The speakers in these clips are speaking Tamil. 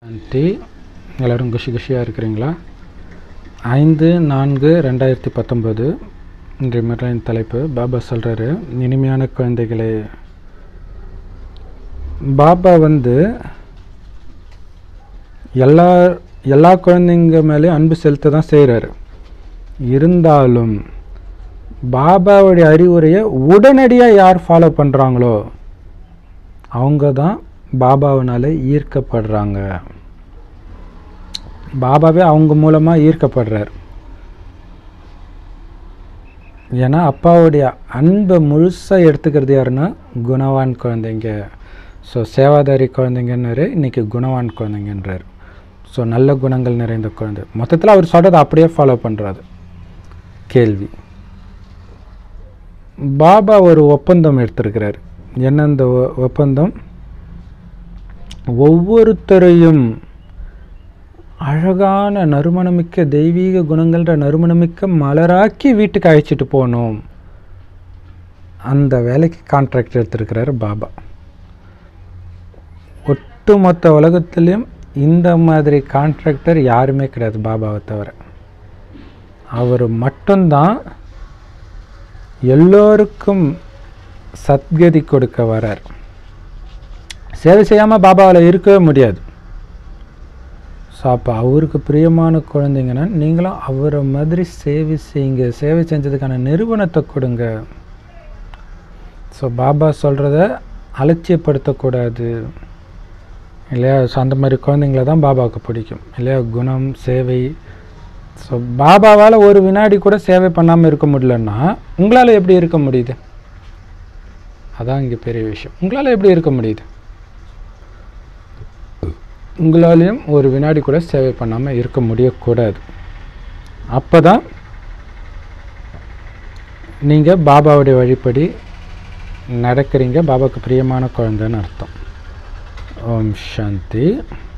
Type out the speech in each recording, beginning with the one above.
ஆண்டி எல்லோரும் குஷி குஷியாக இருக்கிறீங்களா ஐந்து நான்கு ரெண்டாயிரத்தி பத்தொம்போது இன்றைய முறையின் தலைப்பு பாபா சொல்கிறாரு இனிமையான குழந்தைகளே பாபா வந்து எல்லா எல்லா குழந்தைங்க மேலேயும் அன்பு செலுத்த தான் செய்கிறாரு இருந்தாலும் பாபாவுடைய அறிவுரையை உடனடியாக யார் ஃபாலோ பண்ணுறாங்களோ அவங்க தான் பாபாவினால ஈர்க்கப்படுறாங்க பாபாவே அவங்க மூலமாக ஈர்க்கப்படுறார் ஏன்னா அப்பாவுடைய அன்பை முழுசாக எடுத்துக்கிறது யாருன்னா குணவான் குழந்தைங்க ஸோ சேவாதாரி குழந்தைங்கன்னாரு இன்றைக்கி குணவான் குழந்தைங்கன்றார் ஸோ நல்ல குணங்கள் நிறைந்த குழந்தை மொத்தத்தில் அவர் சொல்கிறத அப்படியே ஃபாலோ பண்ணுறாரு கேள்வி பாபா ஒரு ஒப்பந்தம் எடுத்திருக்கிறார் என்ன அந்த ஒ- ஒப்பந்தம் ஒவ்வொருத்தரையும் அழகான நறுமணமிக்க தெய்வீக குணங்கள்ன்ற நறுமணமிக்க மலராக்கி வீட்டுக்கு அழைச்சிட்டு போகணும் அந்த வேலைக்கு கான்ட்ராக்ட் எடுத்திருக்கிறாரு பாபா ஒட்டுமொத்த உலகத்துலேயும் இந்த மாதிரி கான்ட்ராக்டர் யாருமே கிடையாது பாபாவை தவிர அவர் மட்டும்தான் எல்லோருக்கும் சத்கதி கொடுக்க வரார் சேவை செய்யாமல் பாபாவில் இருக்கவே முடியாது ஸோ அப்போ அவருக்கு பிரியமான குழந்தைங்கன்னா நீங்களும் அவரை மாதிரி சேவை செய்யுங்க சேவை செஞ்சதுக்கான நிறுவனத்தை கொடுங்க ஸோ பாபா சொல்கிறத அலட்சியப்படுத்தக்கூடாது இல்லையா ஸோ அந்த மாதிரி குழந்தைங்கள தான் பாபாவுக்கு பிடிக்கும் இல்லையா குணம் சேவை ஸோ பாபாவால் ஒரு வினாடி கூட சேவை பண்ணாமல் இருக்க முடியலன்னா உங்களால் எப்படி இருக்க முடியுது அதான் இங்கே பெரிய விஷயம் உங்களால் எப்படி இருக்க முடியுது உங்களாலையும் ஒரு வினாடி கூட சேவை பண்ணாமல் இருக்க முடியக்கூடாது அப்போ தான் நீங்கள் பாபாவுடைய வழிப்படி நடக்கிறீங்க பாபாவுக்கு பிரியமான குழந்தைன்னு அர்த்தம் ஓம் சாந்தி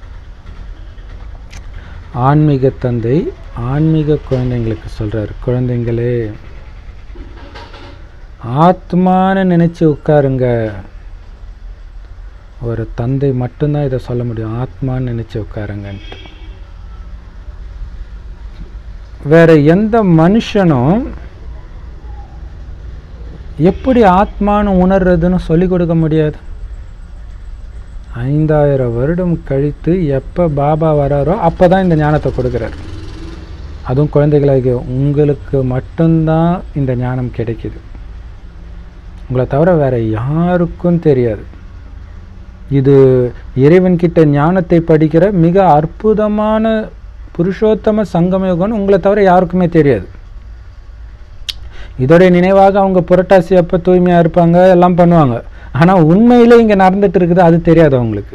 ஆன்மீக தந்தை ஆன்மீக குழந்தைங்களுக்கு சொல்கிறார் குழந்தைங்களே ஆத்மான்னு நினச்சி உட்காருங்க ஒரு தந்தை மட்டும்தான் இதை சொல்ல முடியும் ஆத்மான்னு நினச்சி உட்காருங்கன்ட்டு வேற எந்த மனுஷனும் எப்படி ஆத்மான்னு உணர்றதுன்னு சொல்லிக் கொடுக்க முடியாது ஐந்தாயிரம் வருடம் கழித்து எப்போ பாபா வராரோ அப்போ தான் இந்த ஞானத்தை கொடுக்குறாரு அதுவும் குழந்தைகளாகிய உங்களுக்கு மட்டும்தான் இந்த ஞானம் கிடைக்குது உங்களை தவிர வேற யாருக்கும் தெரியாது இது இறைவன்கிட்ட ஞானத்தை படிக்கிற மிக அற்புதமான புருஷோத்தம சங்கமயோகம்னு உங்களை தவிர யாருக்குமே தெரியாது இதோடைய நினைவாக அவங்க புரட்டாசி அப்போ தூய்மையாக இருப்பாங்க எல்லாம் பண்ணுவாங்க ஆனால் உண்மையிலே இங்கே நடந்துட்டு இருக்குது அது தெரியாது அவங்களுக்கு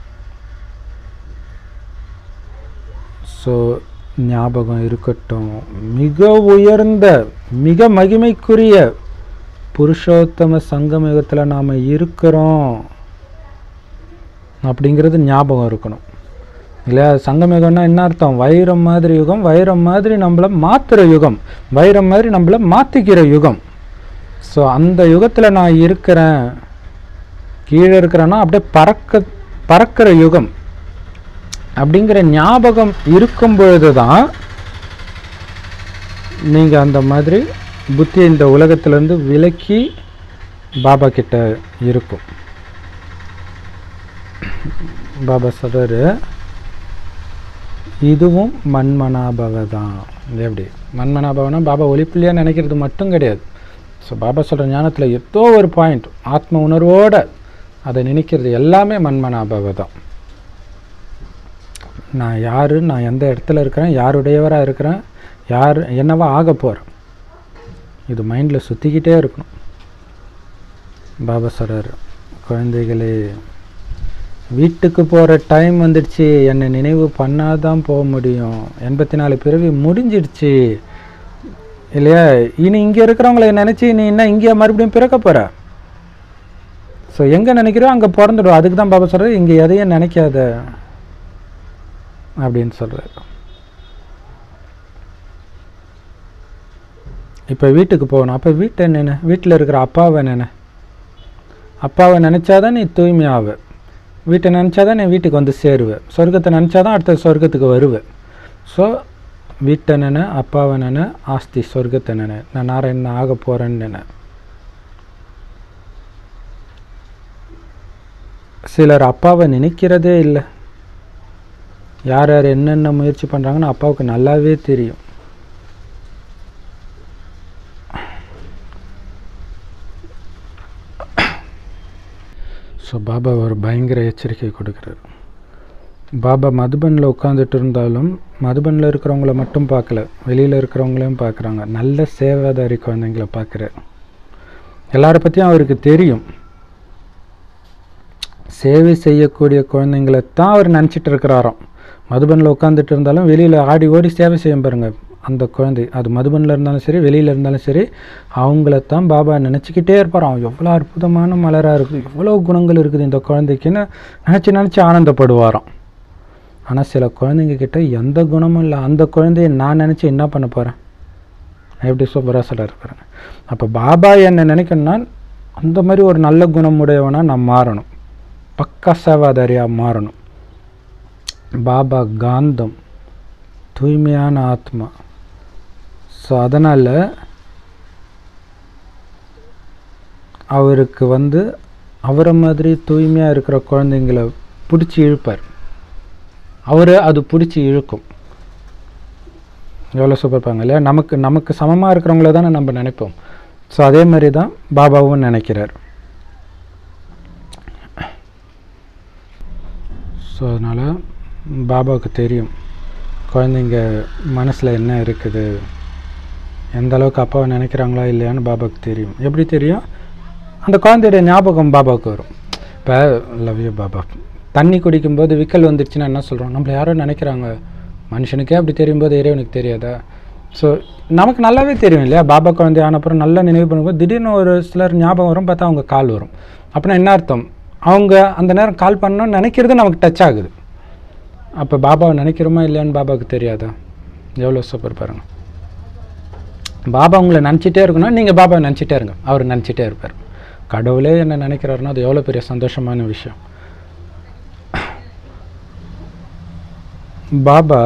ஸோ ஞாபகம் இருக்கட்டும் மிக உயர்ந்த மிக மகிமைக்குரிய புருஷோத்தம சங்கம யுகத்தில் நாம் இருக்கிறோம் அப்படிங்கிறது ஞாபகம் இருக்கணும் இல்லையா சங்கம் யுகம்னா என்ன அர்த்தம் வைரம் மாதிரி யுகம் வைரம் மாதிரி நம்மளை மாற்றுற யுகம் வைரம் மாதிரி நம்மளை மாற்றிக்கிற யுகம் ஸோ அந்த யுகத்தில் நான் இருக்கிறேன் கீழே இருக்கிறேன்னா அப்படியே பறக்க பறக்கிற யுகம் அப்படிங்கிற ஞாபகம் இருக்கும் பொழுது தான் நீங்கள் அந்த மாதிரி புத்தி இந்த உலகத்திலேருந்து விலக்கி பாபா கிட்ட இருக்கும் பாபா சொல்கிறாரு இதுவும் மண்மனாபவ தான் இது எப்படி மண்மனாபவனா பாபா ஒளிப்புள்ளியாக நினைக்கிறது மட்டும் கிடையாது ஸோ பாபா சொல்கிற ஞானத்தில் ஏதோ ஒரு பாயிண்ட் ஆத்ம உணர்வோட அதை நினைக்கிறது எல்லாமே மண்மனாபவ தான் நான் யார் நான் எந்த இடத்துல இருக்கிறேன் யாருடையவராக இருக்கிறேன் யார் என்னவா ஆக போகிறேன் இது மைண்டில் சுற்றிக்கிட்டே இருக்கணும் பாபா சொல்கிறார் குழந்தைகளே வீட்டுக்கு போகிற டைம் வந்துடுச்சு என்னை நினைவு பண்ணாதான் போக முடியும் எண்பத்தி நாலு பிறவி முடிஞ்சிடுச்சு இல்லையா இனி இங்கே இருக்கிறவங்கள நினச்சி நீ என்ன இங்கே மறுபடியும் பிறக்க போகிற ஸோ எங்கே நினைக்கிறோ அங்கே பிறந்துடும் அதுக்கு தான் பாபா சொல்கிறது இங்கே எதையும் நினைக்காத அப்படின்னு சொல்கிறார் இப்போ வீட்டுக்கு போகணும் அப்போ வீட்டை நினை வீட்டில் இருக்கிற அப்பாவை நினை அப்பாவை நினச்சாதான் நீ தூய்மையாவ வீட்டை நினச்சா தான் நீ வீட்டுக்கு வந்து சேருவேன் சொர்க்கத்தை நினச்சா தான் அடுத்த சொர்க்கத்துக்கு வருவேன் ஸோ வீட்டை நினை அப்பாவை நினை ஆஸ்தி சொர்க்கத்தை நினை நான் நாராயணன் ஆக போகிறேன்னு நினை சிலர் அப்பாவை நினைக்கிறதே இல்லை யார் யார் என்னென்ன முயற்சி பண்ணுறாங்கன்னு அப்பாவுக்கு நல்லாவே தெரியும் ஸோ பாபா ஒரு பயங்கர எச்சரிக்கை கொடுக்குறாரு பாபா மதுபனில் உட்காந்துட்டு இருந்தாலும் மதுபனில் இருக்கிறவங்கள மட்டும் பார்க்கல வெளியில் இருக்கிறவங்களையும் பார்க்குறாங்க நல்ல சேவாதாரி குழந்தைங்கள பார்க்குறாரு எல்லாரை பற்றியும் அவருக்கு தெரியும் சேவை செய்யக்கூடிய குழந்தைங்கள தான் அவர் நினச்சிட்டு இருக்கிறாராம் மதுபனில் உட்காந்துட்டு இருந்தாலும் வெளியில் ஆடி ஓடி சேவை செய்யும் பாருங்க அந்த குழந்தை அது மதுபனில் இருந்தாலும் சரி வெளியில் இருந்தாலும் சரி அவங்களத்தான் பாபா நினச்சிக்கிட்டே இருப்பாராம் எவ்வளோ அற்புதமான மலராக இருக்குது எவ்வளோ குணங்கள் இருக்குது இந்த குழந்தைக்குன்னு நினச்சி நினச்சி ஆனந்தப்படுவாராம் ஆனால் சில குழந்தைங்க கிட்ட எந்த குணமும் இல்லை அந்த குழந்தைய நான் நினச்சி என்ன பண்ண போகிறேன் எப்படி சூப்பராக சொல்ல இருக்கிறேன் அப்போ பாபா என்னை நினைக்கணும்னா அந்த மாதிரி ஒரு நல்ல குணமுடையவனாக நான் மாறணும் பக்கா சேவாதாரியாக மாறணும் பாபா காந்தம் தூய்மையான ஆத்மா ஸோ அதனால் அவருக்கு வந்து அவரை மாதிரி தூய்மையாக இருக்கிற குழந்தைங்கள பிடிச்சி இழுப்பார் அவர் அது பிடிச்சி இழுக்கும் எவ்வளோ சூப்பர் இருப்பாங்க இல்லையா நமக்கு நமக்கு சமமாக இருக்கிறவங்கள தானே நம்ம நினைப்போம் ஸோ அதே மாதிரி தான் பாபாவும் நினைக்கிறார் ஸோ அதனால் பாபாவுக்கு தெரியும் குழந்தைங்க மனசில் என்ன இருக்குது எந்த அளவுக்கு அப்பாவை நினைக்கிறாங்களா இல்லையான்னு பாபாவுக்கு தெரியும் எப்படி தெரியும் அந்த குழந்தையுடைய ஞாபகம் பாபாவுக்கு வரும் இப்போ லவ் யூ பாபா தண்ணி குடிக்கும்போது விக்கல் வந்துடுச்சுன்னா என்ன சொல்கிறோம் நம்மள யாரோ நினைக்கிறாங்க மனுஷனுக்கே அப்படி தெரியும் போது இறைவனுக்கு தெரியாதா ஸோ நமக்கு நல்லாவே தெரியும் இல்லையா பாபா குழந்தை ஆன அப்புறம் நல்லா நினைவு பண்ணும்போது திடீர்னு ஒரு சிலர் ஞாபகம் வரும் பார்த்தா அவங்க கால் வரும் அப்படின்னா என்ன அர்த்தம் அவங்க அந்த நேரம் கால் பண்ணணும்னு நினைக்கிறது நமக்கு டச் ஆகுது அப்போ பாபாவை நினைக்கிறோமா இல்லையான்னு பாபாவுக்கு தெரியாதா எவ்வளோ சூப்பர் பாருங்க பாபா உங்களை நினச்சிட்டே இருக்கணும் நீங்கள் பாபாவை நினச்சிட்டே இருங்க அவர் நினச்சிட்டே இருப்பார் கடவுளே என்ன நினைக்கிறாருன்னா அது எவ்வளோ பெரிய சந்தோஷமான விஷயம் பாபா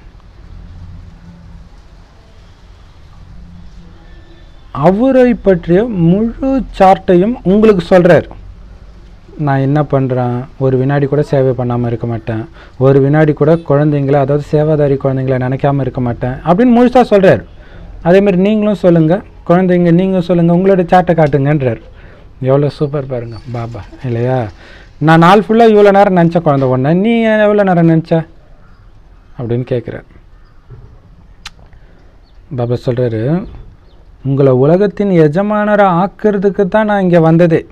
அவரை பற்றிய முழு சார்ட்டையும் உங்களுக்கு சொல்கிறார் நான் என்ன பண்ணுறேன் ஒரு வினாடி கூட சேவை பண்ணாமல் இருக்க மாட்டேன் ஒரு வினாடி கூட குழந்தைங்கள அதாவது சேவாதாரி குழந்தைங்கள நினைக்காம இருக்க மாட்டேன் அப்படின்னு முழுசாக சொல்கிறார் அதேமாதிரி நீங்களும் சொல்லுங்கள் குழந்தைங்க நீங்களும் சொல்லுங்கள் உங்களோட சாட்டை காட்டுங்கன்றார் எவ்வளோ சூப்பர் பாருங்க பாபா இல்லையா நான் நாள் ஃபுல்லாக இவ்வளோ நேரம் நினச்ச குழந்தை ஒன்று நீ எவ்வளோ நேரம் நினச்ச அப்படின்னு கேட்குறார் பாபா சொல்கிறாரு உங்களை உலகத்தின் எஜமானரை ஆக்கிறதுக்கு தான் நான் இங்கே வந்ததே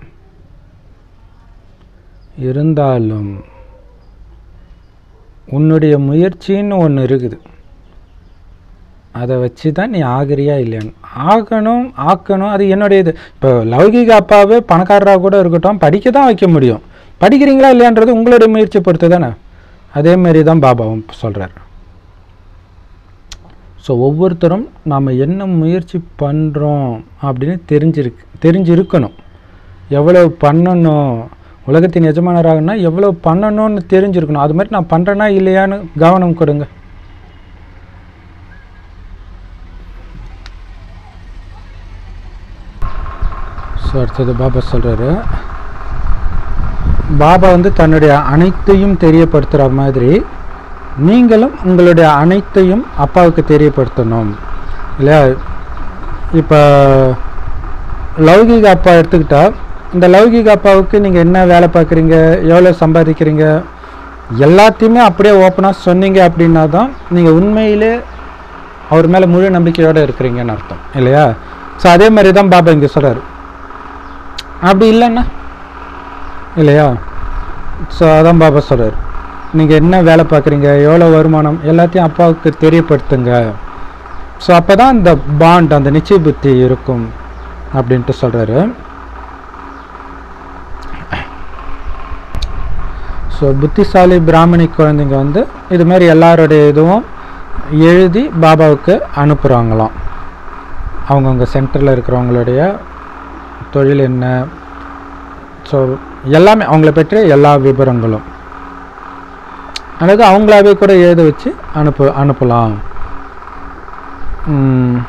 இருந்தாலும் உன்னுடைய முயற்சின்னு ஒன்று இருக்குது அதை வச்சு தான் நீ ஆகிறியா இல்லையான்னு ஆகணும் ஆக்கணும் அது என்னுடைய இது இப்போ லௌகிக அப்பாவே பணக்காரராக கூட இருக்கட்டும் படிக்க தான் வைக்க முடியும் படிக்கிறீங்களா இல்லையான்றது உங்களுடைய முயற்சி பொறுத்து தானே அதே மாதிரி தான் பாபாவும் சொல்கிறார் ஸோ ஒவ்வொருத்தரும் நாம் என்ன முயற்சி பண்ணுறோம் அப்படின்னு தெரிஞ்சிருக்கு தெரிஞ்சிருக்கணும் எவ்வளவு பண்ணணும் உலகத்தின் எஜமானராகனா எவ்வளோ பண்ணணும்னு தெரிஞ்சிருக்கணும் அது மாதிரி நான் பண்ணுறேனா இல்லையான்னு கவனம் கொடுங்க ஸோ அடுத்தது பாபா சொல்கிறாரு பாபா வந்து தன்னுடைய அனைத்தையும் தெரியப்படுத்துகிற மாதிரி நீங்களும் உங்களுடைய அனைத்தையும் அப்பாவுக்கு தெரியப்படுத்தணும் இல்லையா இப்போ லௌகிக அப்பா எடுத்துக்கிட்டா இந்த லௌகிக அப்பாவுக்கு நீங்கள் என்ன வேலை பார்க்குறீங்க எவ்வளோ சம்பாதிக்கிறீங்க எல்லாத்தையுமே அப்படியே ஓப்பனாக சொன்னீங்க அப்படின்னா தான் நீங்கள் உண்மையிலே அவர் மேலே முழு நம்பிக்கையோடு இருக்கிறீங்கன்னு அர்த்தம் இல்லையா ஸோ அதே மாதிரி தான் பாபா இங்கே சொல்கிறார் அப்படி இல்லைன்னா இல்லையா ஸோ அதான் பாபா சொல்கிறார் நீங்கள் என்ன வேலை பார்க்குறீங்க எவ்வளோ வருமானம் எல்லாத்தையும் அப்பாவுக்கு தெரியப்படுத்துங்க ஸோ அப்போ தான் இந்த பாண்ட் அந்த நிச்சய புத்தி இருக்கும் அப்படின்ட்டு சொல்கிறாரு ஸோ புத்திசாலி பிராமணி குழந்தைங்க வந்து இது மாதிரி எல்லாருடைய இதுவும் எழுதி பாபாவுக்கு அனுப்புகிறாங்களாம் அவங்கவுங்க சென்டரில் இருக்கிறவங்களுடைய தொழில் என்ன ஸோ எல்லாமே அவங்கள பற்றிய எல்லா விவரங்களும் அல்லது அவங்களாவே கூட எழுத வச்சு அனுப்பு அனுப்பலாம் ம்,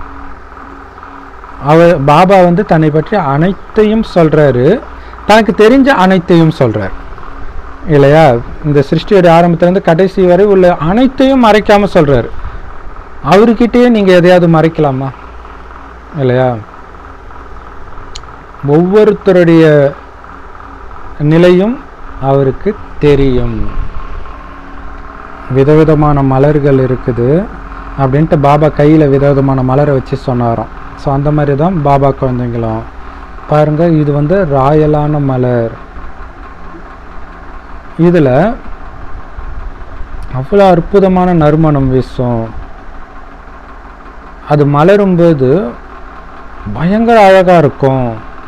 அவ பாபா வந்து தன்னை பற்றி அனைத்தையும் சொல்றாரு தனக்கு தெரிஞ்ச அனைத்தையும் சொல்றார் இல்லையா இந்த சிருஷ்டியோட ஆரம்பத்திலேருந்து கடைசி வரை உள்ள அனைத்தையும் மறைக்காம சொல்றாரு அவர்கிட்டயே நீங்க எதையாவது மறைக்கலாமா இல்லையா ஒவ்வொருத்தருடைய நிலையும் அவருக்கு தெரியும் விதவிதமான மலர்கள் இருக்குது அப்படின்ட்டு பாபா கையில் விதவிதமான மலரை வச்சு சொன்னாராம் ஸோ அந்த மாதிரி தான் பாபா குழந்தைங்களும் பாருங்க இது வந்து ராயலான மலர் இதில் அவ்வளோ அற்புதமான நறுமணம் வீசும் அது மலரும்போது பயங்கர அழகாக இருக்கும்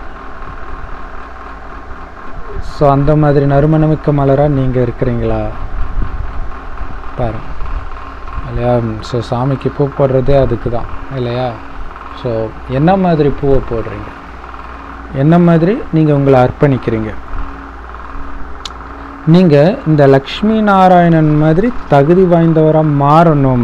ஸோ அந்த மாதிரி நறுமணமிக்க மலராக நீங்கள் இருக்கிறீங்களா பாருங்க இல்லையா ஸோ சாமிக்கு பூ போடுறதே அதுக்கு தான் இல்லையா ஸோ என்ன மாதிரி பூவை போடுறீங்க என்ன மாதிரி நீங்கள் உங்களை அர்ப்பணிக்கிறீங்க நீங்கள் இந்த லக்ஷ்மி நாராயணன் மாதிரி தகுதி வாய்ந்தவராக மாறணும்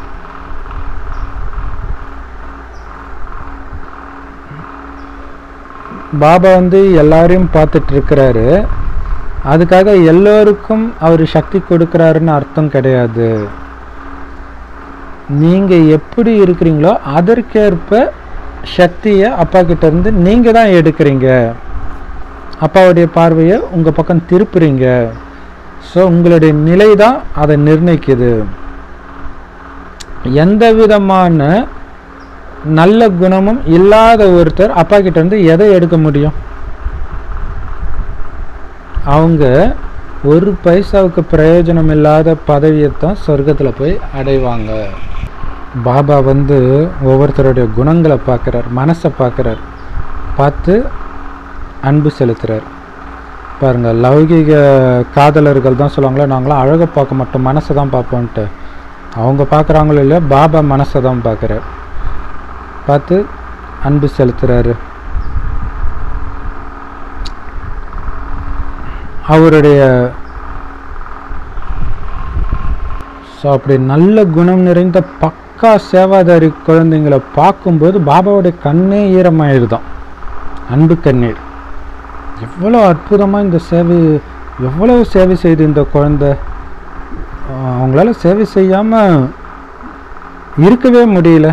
பாபா வந்து எல்லாரையும் பார்த்துட்டு இருக்கிறாரு அதுக்காக எல்லோருக்கும் அவர் சக்தி கொடுக்குறாருன்னு அர்த்தம் கிடையாது நீங்கள் எப்படி இருக்கிறீங்களோ அதற்கேற்ப சக்தியை அப்பா கிட்ட இருந்து நீங்கள் தான் எடுக்கிறீங்க அப்பாவுடைய பார்வையை உங்கள் பக்கம் திருப்புறீங்க ஸோ உங்களுடைய நிலை தான் அதை நிர்ணயிக்குது எந்த விதமான நல்ல குணமும் இல்லாத ஒருத்தர் அப்பா கிட்ட இருந்து எதை எடுக்க முடியும் அவங்க ஒரு பைசாவுக்கு பிரயோஜனம் இல்லாத பதவியை தான் சொர்க்கத்தில் போய் அடைவாங்க பாபா வந்து ஒவ்வொருத்தருடைய குணங்களை பார்க்குறார் மனசை பார்க்குறார் பார்த்து அன்பு செலுத்துறார் பாருங்க லௌகிக காதலர்கள் தான் சொல்லுவாங்களே நாங்களாம் அழகை பார்க்க மாட்டோம் மனசை தான் பார்ப்போன்ட்டு அவங்க பார்க்குறாங்களோ இல்லையா பாபா மனசை தான் பார்க்குறார் பார்த்து அன்பு செலுத்துறாரு அவருடைய ஸோ அப்படி நல்ல குணம் நிறைந்த பக்கா சேவாதாரி குழந்தைங்களை பார்க்கும்போது பாபாவுடைய கண்ணே ஈரமாயிடுதான் அன்பு கண்ணீர் எவ்வளோ அற்புதமாக இந்த சேவை எவ்வளவு சேவை செய்து இந்த குழந்தை ஆஹ் அவங்களால சேவை செய்யாமல் இருக்கவே முடியல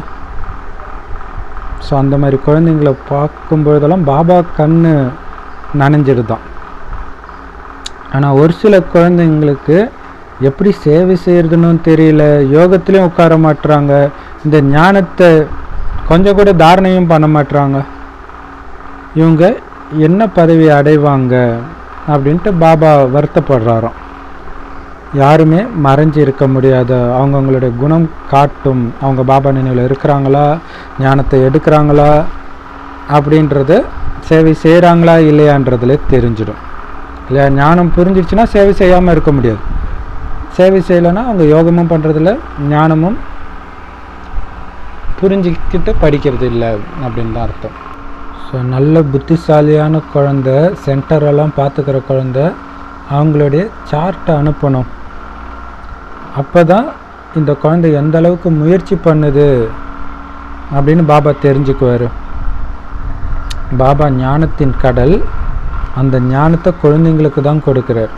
ஸோ அந்த மாதிரி குழந்தைங்களை பார்க்கும்பொழுதெல்லாம் பாபா கண்ணு நனைஞ்சிடுதான் ஆனால் ஒரு சில குழந்தைங்களுக்கு எப்படி சேவை செய்யறதுன்னு தெரியல யோகத்திலையும் உட்கார மாட்டுறாங்க இந்த ஞானத்தை கொஞ்சம் கூட தாரணையும் பண்ண மாட்டுறாங்க இவங்க என்ன பதவி அடைவாங்க அப்படின்ட்டு பாபா வருத்தப்படுறாராம் யாருமே மறைஞ்சு இருக்க முடியாது அவங்கவுங்களுடைய குணம் காட்டும் அவங்க பாபா நினைவில் இருக்கிறாங்களா ஞானத்தை எடுக்கிறாங்களா அப்படின்றது சேவை செய்கிறாங்களா இல்லையான்றதுல தெரிஞ்சிடும் இல்லையா ஞானம் புரிஞ்சிடுச்சுன்னா சேவை செய்யாமல் இருக்க முடியாது சேவை செய்யலைன்னா அவங்க யோகமும் பண்ணுறதில்ல ஞானமும் புரிஞ்சுக்கிட்டு படிக்கிறது இல்லை அப்படின்னு தான் அர்த்தம் ஸோ நல்ல புத்திசாலியான குழந்த சென்டரெல்லாம் பார்த்துக்கிற குழந்த அவங்களுடைய சார்ட்டை அனுப்பணும் அப்போ தான் இந்த குழந்தை எந்த அளவுக்கு முயற்சி பண்ணுது அப்படின்னு பாபா தெரிஞ்சுக்குவார் பாபா ஞானத்தின் கடல் அந்த ஞானத்தை குழந்தைங்களுக்கு தான் கொடுக்குறார்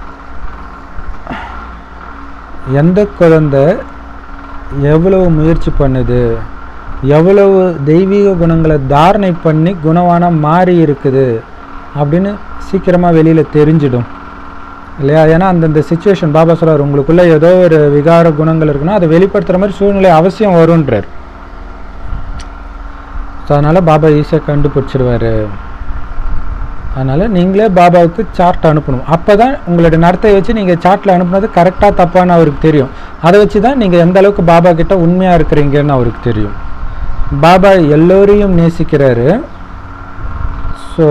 எந்த குழந்தை எவ்வளவு முயற்சி பண்ணுது எவ்வளவு தெய்வீக குணங்களை தாரணை பண்ணி குணவானா மாறி இருக்குது அப்படின்னு சீக்கிரமாக வெளியில் தெரிஞ்சிடும் இல்லையா ஏன்னா அந்தந்த சுச்சுவேஷன் பாபா சொல்றார் உங்களுக்குள்ள ஏதோ ஒரு விகார குணங்கள் இருக்குன்னா அதை வெளிப்படுத்துகிற மாதிரி சூழ்நிலை அவசியம் வரும்ன்றார் ஸோ அதனால் பாபா ஈஸியாக கண்டுபிடிச்சிருவாரு அதனால் நீங்களே பாபாவுக்கு சார்ட் அனுப்பணும் அப்போ தான் உங்களுடைய நடத்தையை வச்சு நீங்கள் சார்ட்டில் அனுப்புனது கரெக்டாக தப்பான்னு அவருக்கு தெரியும் அதை வச்சு தான் நீங்கள் எந்த அளவுக்கு பாபா கிட்ட உண்மையாக இருக்கிறீங்கன்னு அவருக்கு தெரியும் பாபா எல்லோரையும் நேசிக்கிறாரு ஸோ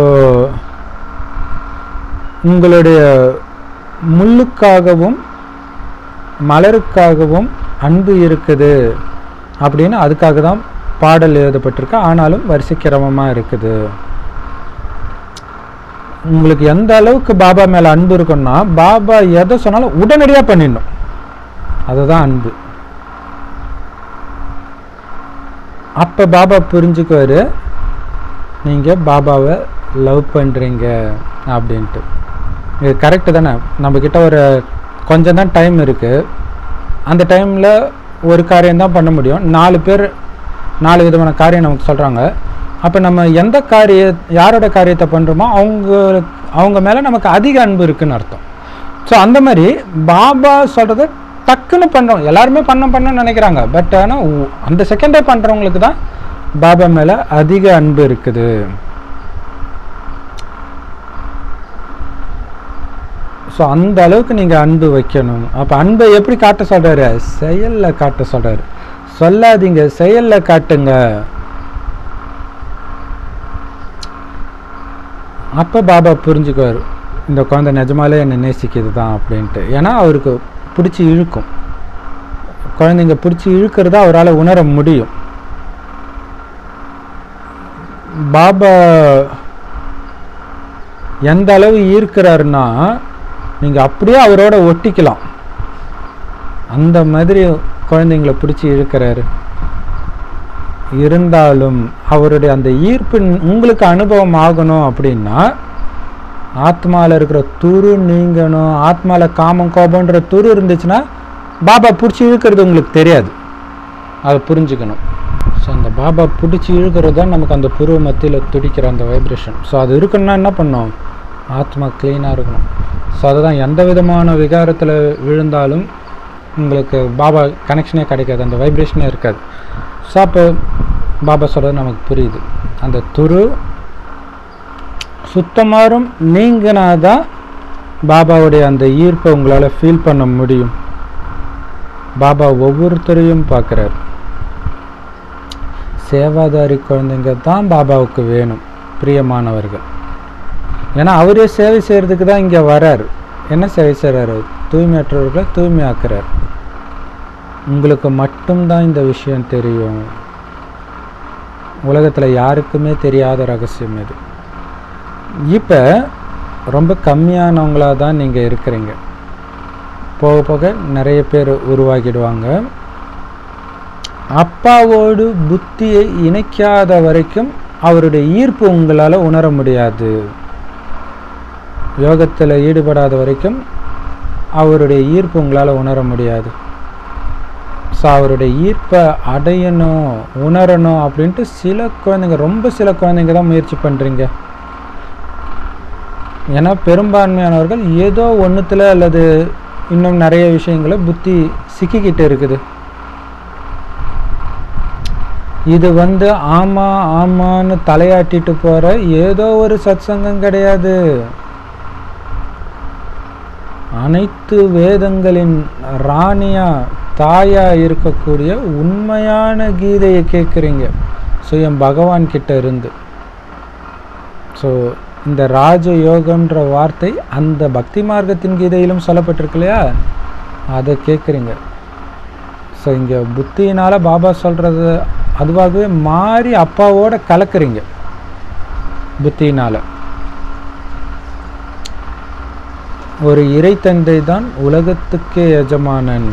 உங்களுடைய முள்ளுக்காகவும் மலருக்காகவும் அன்பு இருக்குது அப்படின்னு அதுக்காக தான் பாடல் எழுதப்பட்டிருக்கு ஆனாலும் வரிசை கிரமமாக இருக்குது உங்களுக்கு எந்த அளவுக்கு பாபா மேலே அன்பு இருக்குன்னா பாபா எதை சொன்னாலும் உடனடியாக பண்ணிடணும் அதுதான் அன்பு அப்போ பாபா புரிஞ்சுக்குவார் நீங்கள் பாபாவை லவ் பண்ணுறீங்க அப்படின்ட்டு இது கரெக்டு தானே நம்மக்கிட்ட ஒரு கொஞ்சம் தான் டைம் இருக்குது அந்த டைமில் ஒரு காரியம் தான் பண்ண முடியும் நாலு பேர் நாலு விதமான காரியம் நமக்கு சொல்கிறாங்க அப்போ நம்ம எந்த காரிய யாரோட காரியத்தை பண்ணுறோமோ அவங்க அவங்க மேலே நமக்கு அதிக அன்பு இருக்குன்னு அர்த்தம் ஸோ அந்த மாதிரி பாபா சொல்கிறத டக்குன்னு பண்ணுறோம் எல்லாருமே பண்ண பண்ணணும்னு நினைக்கிறாங்க பட் ஆனால் அந்த செகண்டே பண்ணுறவங்களுக்கு தான் பாபா மேலே அதிக அன்பு இருக்குது ஸோ அந்த அளவுக்கு நீங்கள் அன்பு வைக்கணும் அப்போ அன்பை எப்படி காட்ட சொல்கிறாரு செயலில் காட்ட சொல்கிறாரு சொல்லாதீங்க செயலில் காட்டுங்க அப்போ பாபா புரிஞ்சுக்குவார் இந்த குழந்தை நிஜமாலே என்னை நேசிக்குது தான் அப்படின்ட்டு ஏன்னா அவருக்கு பிடிச்சி இழுக்கும் குழந்தைங்க பிடிச்சி இழுக்கிறத அவரால் உணர முடியும் பாபா எந்த அளவு ஈர்க்கிறாருன்னா நீங்கள் அப்படியே அவரோட ஒட்டிக்கலாம் அந்த மாதிரி குழந்தைங்களை பிடிச்சி இழுக்கிறாரு இருந்தாலும் அவருடைய அந்த ஈர்ப்பு உங்களுக்கு அனுபவம் ஆகணும் அப்படின்னா ஆத்மாவில் இருக்கிற துரு நீங்கணும் ஆத்மாவில் காமம் கோபன்ற துரு இருந்துச்சுன்னா பாபா பிடிச்சி இழுக்கிறது உங்களுக்கு தெரியாது அதை புரிஞ்சுக்கணும் ஸோ அந்த பாபா பிடிச்சி இழுக்கிறது தான் நமக்கு அந்த புருவ மத்தியில் துடிக்கிற அந்த வைப்ரேஷன் ஸோ அது இருக்கணும்னா என்ன பண்ணோம் ஆத்மா க்ளீனாக இருக்கணும் ஸோ அதுதான் எந்த விதமான விகாரத்தில் விழுந்தாலும் உங்களுக்கு பாபா கனெக்ஷனே கிடைக்காது அந்த வைப்ரேஷனே இருக்காது ஸோ அப்போ பாபா சொல்கிறது நமக்கு புரியுது அந்த துரு சுத்தமாரும் நீங்கினாதான் பாபாவுடைய அந்த ஈர்ப்பை உங்களால் ஃபீல் பண்ண முடியும் பாபா ஒவ்வொருத்தரையும் பார்க்குறாரு சேவாதாரி குழந்தைங்க தான் பாபாவுக்கு வேணும் பிரியமானவர்கள் ஏன்னா அவரே சேவை செய்கிறதுக்கு தான் இங்கே வராரு என்ன சேவை செய்கிறாரு தூய்மையற்றவர்களை தூய்மையாக்குறார் உங்களுக்கு மட்டும்தான் இந்த விஷயம் தெரியும் உலகத்தில் யாருக்குமே தெரியாத ரகசியம் இது இப்போ ரொம்ப கம்மியானவங்களாக தான் நீங்கள் இருக்கிறீங்க போக போக நிறைய பேர் உருவாக்கிடுவாங்க அப்பாவோடு புத்தியை இணைக்காத வரைக்கும் அவருடைய ஈர்ப்பு உங்களால் உணர முடியாது யோகத்தில் ஈடுபடாத வரைக்கும் அவருடைய ஈர்ப்பு உங்களால் உணர முடியாது ஸோ அவருடைய ஈர்ப்பை அடையணும் உணரணும் அப்படின்ட்டு சில குழந்தைங்க ரொம்ப சில குழந்தைங்க தான் முயற்சி பண்ணுறீங்க ஏன்னா பெரும்பான்மையானவர்கள் ஏதோ ஒன்றுத்தில் அல்லது இன்னும் நிறைய விஷயங்களை புத்தி சிக்கிக்கிட்டு இருக்குது இது வந்து ஆமா ஆமான்னு தலையாட்டிட்டு போற ஏதோ ஒரு சத்சங்கம் கிடையாது அனைத்து வேதங்களின் ராணியா தாயா இருக்கக்கூடிய உண்மையான கீதையை கேட்குறீங்க சுயம் பகவான் கிட்ட இருந்து ஸோ இந்த ராஜ யோகம்ன்ற வார்த்தை அந்த பக்தி மார்க்கத்தின் கீதையிலும் சொல்லப்பட்டிருக்கு இல்லையா அதை கேட்குறீங்க ஸோ இங்கே புத்தியினால் பாபா சொல்கிறது அதுவாகவே மாறி அப்பாவோட கலக்குறீங்க புத்தியினால் ஒரு இறைத்தந்தை தான் உலகத்துக்கே எஜமானன்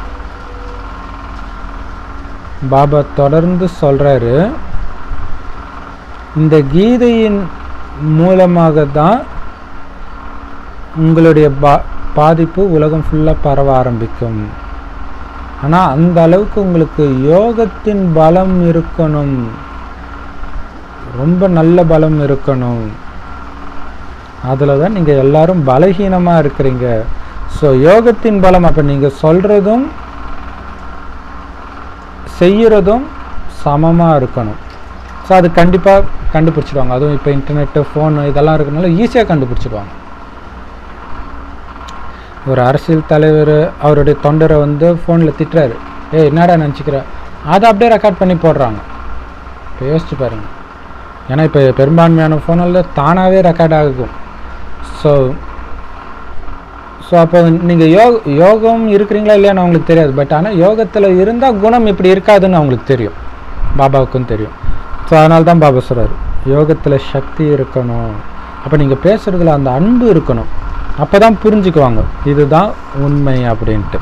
பாபா தொடர்ந்து சொல்கிறாரு இந்த கீதையின் மூலமாக தான் உங்களுடைய பா பாதிப்பு உலகம் ஃபுல்லாக பரவ ஆரம்பிக்கும் ஆனால் அந்த அளவுக்கு உங்களுக்கு யோகத்தின் பலம் இருக்கணும் ரொம்ப நல்ல பலம் இருக்கணும் அதில் தான் நீங்கள் எல்லாரும் பலகீனமாக இருக்கிறீங்க ஸோ யோகத்தின் பலம் அப்போ நீங்கள் சொல்கிறதும் செய்கிறதும் சமமாக இருக்கணும் ஸோ அது கண்டிப்பாக கண்டுபிடிச்சிடுவாங்க அதுவும் இப்போ இன்டர்நெட்டு ஃபோனு இதெல்லாம் இருக்கனால ஈஸியாக கண்டுபிடிச்சிடுவாங்க ஒரு அரசியல் தலைவர் அவருடைய தொண்டரை வந்து ஃபோனில் திட்டுறாரு ஏய் என்னடா நினச்சிக்கிற அதை அப்படியே ரெக்கார்ட் பண்ணி போடுறாங்க இப்போ யோசிச்சு பாருங்க ஏன்னா இப்போ பெரும்பான்மையான ஃபோனில் தானாகவே ரெக்கார்ட் ஆகும் ஸோ ஸோ அப்போ நீங்கள் யோக யோகம் இருக்கிறீங்களா இல்லையான்னு அவங்களுக்கு தெரியாது பட் ஆனால் யோகத்தில் இருந்தால் குணம் இப்படி இருக்காதுன்னு அவங்களுக்கு தெரியும் பாபாவுக்கும் தெரியும் ஸோ அதனால தான் பாபா சொல்கிறார் யோகத்தில் சக்தி இருக்கணும் அப்போ நீங்கள் பேசுகிறதுல அந்த அன்பு இருக்கணும் அப்போ தான் புரிஞ்சுக்குவாங்க இதுதான் உண்மை அப்படின்ட்டு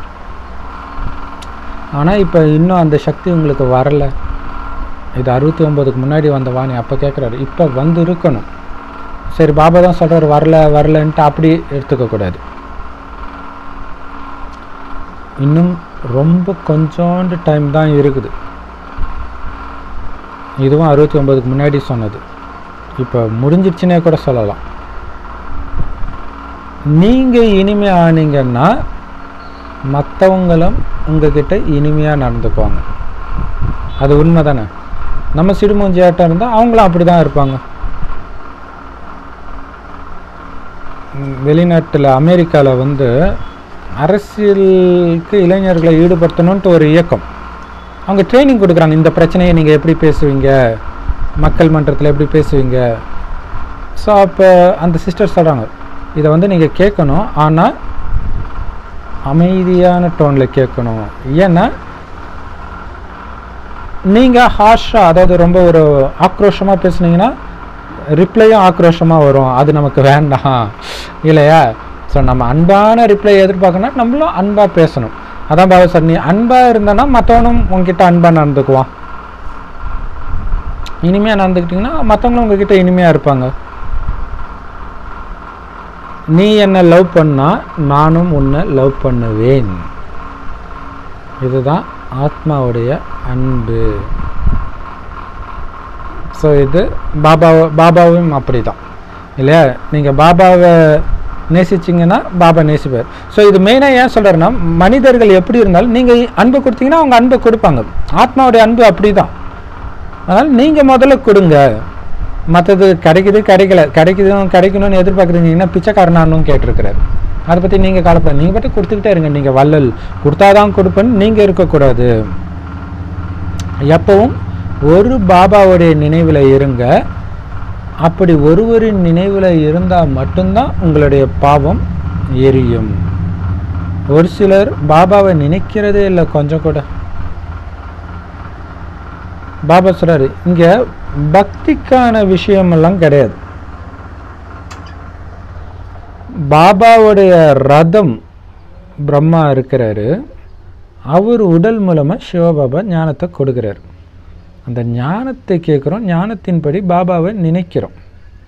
ஆனால் இப்போ இன்னும் அந்த சக்தி உங்களுக்கு வரலை இது அறுபத்தி ஒம்போதுக்கு முன்னாடி வந்த வாணி அப்போ கேட்குறாரு இப்போ வந்து இருக்கணும் சரி பாபா தான் சொல்கிறார் வரல வரலன்ட்டு அப்படி எடுத்துக்கக்கூடாது இன்னும் ரொம்ப கொஞ்சோண்டு டைம் தான் இருக்குது இதுவும் அறுபத்தி ஒம்போதுக்கு முன்னாடி சொன்னது இப்போ முடிஞ்சிடுச்சுனே கூட சொல்லலாம் நீங்கள் இனிமே ஆனீங்கன்னா மற்றவங்களும் உங்ககிட்ட இனிமையாக நடந்துக்குவாங்க அது உண்மை தானே நம்ம சிடுமூஞ்சியாட்டம் இருந்தால் அவங்களும் அப்படி தான் இருப்பாங்க வெளிநாட்டில் அமெரிக்காவில் வந்து அரசியலுக்கு இளைஞர்களை ஈடுபடுத்தணுன்ட்டு ஒரு இயக்கம் அவங்க ட்ரைனிங் கொடுக்குறாங்க இந்த பிரச்சனையை நீங்கள் எப்படி பேசுவீங்க மக்கள் மன்றத்தில் எப்படி பேசுவீங்க ஸோ அப்போ அந்த சிஸ்டர் சொல்கிறாங்க இதை வந்து நீங்கள் கேட்கணும் ஆனால் அமைதியான டோனில் கேட்கணும் ஏன்னா நீங்கள் ஹார்ஷாக அதாவது ரொம்ப ஒரு ஆக்ரோஷமாக பேசுனீங்கன்னா ரிப்ளையும் ஆக்ரோஷமாக வரும் அது நமக்கு வேண்டாம் இல்லையா ஸோ நம்ம அன்பான ரிப்ளை எதிர்பார்க்கணும்னா நம்மளும் அன்பாக பேசணும் அதான் பாபா சார் நீ அன்பாக இருந்தனா மற்றவனும் உங்ககிட்ட அன்பாக நடந்துக்குவான் இனிமையாக நடந்துக்கிட்டிங்கன்னா மற்றவங்களும் உங்ககிட்ட இனிமையாக இருப்பாங்க நீ என்னை லவ் பண்ணா நானும் உன்னை லவ் பண்ணுவேன் இதுதான் ஆத்மாவுடைய அன்பு ஸோ இது பாபா பாபாவும் அப்படி தான் இல்லையா நீங்கள் பாபாவை நேசிச்சிங்கன்னா பாபா நேசிப்பார் ஸோ இது மெயினாக ஏன் சொல்கிறேன்னா மனிதர்கள் எப்படி இருந்தாலும் நீங்கள் அன்பு கொடுத்தீங்கன்னா அவங்க அன்பை கொடுப்பாங்க ஆத்மாவுடைய அன்பு அப்படி தான் அதனால் நீங்கள் முதல்ல கொடுங்க மற்றது கிடைக்குது கிடைக்கல கிடைக்குதும் கிடைக்கணும்னு எதிர்பார்க்குறீங்கன்னா பிச்சைக்காரனானும் கேட்டிருக்கிறாரு அதை பற்றி நீங்கள் கலப்பட நீங்கள் பற்றி கொடுத்துக்கிட்டே இருங்க நீங்கள் வள்ளல் கொடுத்தாதான் கொடுப்பேன்னு நீங்கள் இருக்கக்கூடாது எப்பவும் ஒரு பாபாவுடைய நினைவில் இருங்க அப்படி ஒருவரின் நினைவில் இருந்தால் மட்டும்தான் உங்களுடைய பாவம் எரியும் ஒரு சிலர் பாபாவை நினைக்கிறதே இல்லை கொஞ்சம் கூட பாபா சொல்றாரு இங்க பக்திக்கான விஷயமெல்லாம் கிடையாது பாபாவுடைய ரதம் பிரம்மா இருக்கிறாரு அவர் உடல் மூலமாக சிவபாபா ஞானத்தை கொடுக்குறாரு அந்த ஞானத்தை கேட்குறோம் ஞானத்தின்படி பாபாவை நினைக்கிறோம்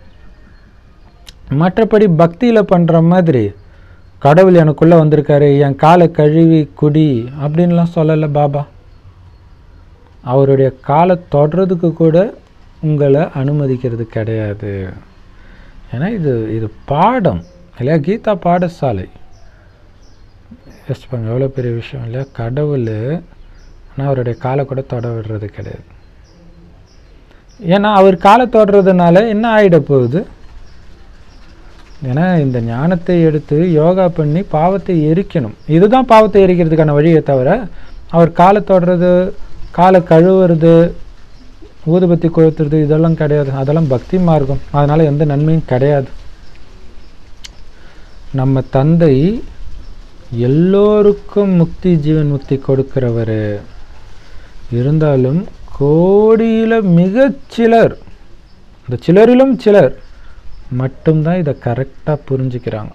மற்றபடி பக்தியில் பண்ணுற மாதிரி கடவுள் எனக்குள்ளே வந்திருக்காரு என் காலை கழுவி குடி அப்படின்லாம் சொல்லலை பாபா அவருடைய காலை தொடுறதுக்கு கூட உங்களை அனுமதிக்கிறது கிடையாது ஏன்னா இது இது பாடம் இல்லையா கீதா பாடசாலை யோசிப்பாங்க எவ்வளோ பெரிய விஷயம் இல்லையா கடவுள் ஆனால் அவருடைய காலை கூட தொட விடுறது கிடையாது ஏன்னா அவர் காலை தொடுறதுனால என்ன ஆகிட போகுது ஏன்னா இந்த ஞானத்தை எடுத்து யோகா பண்ணி பாவத்தை எரிக்கணும் இதுதான் பாவத்தை எரிக்கிறதுக்கான வழியை தவிர அவர் காலை தொடுறது காலை கழுவுறது ஊதுபத்தி கொளுத்துறது இதெல்லாம் கிடையாது அதெல்லாம் பக்தி மார்க்கம் அதனால் எந்த நன்மையும் கிடையாது நம்ம தந்தை எல்லோருக்கும் முக்தி ஜீவன் முக்தி கொடுக்கிறவர் இருந்தாலும் கோடியில் மிகச் சிலர் இந்த சிலரிலும் சிலர் மட்டும்தான் இதை கரெக்டாக புரிஞ்சுக்கிறாங்க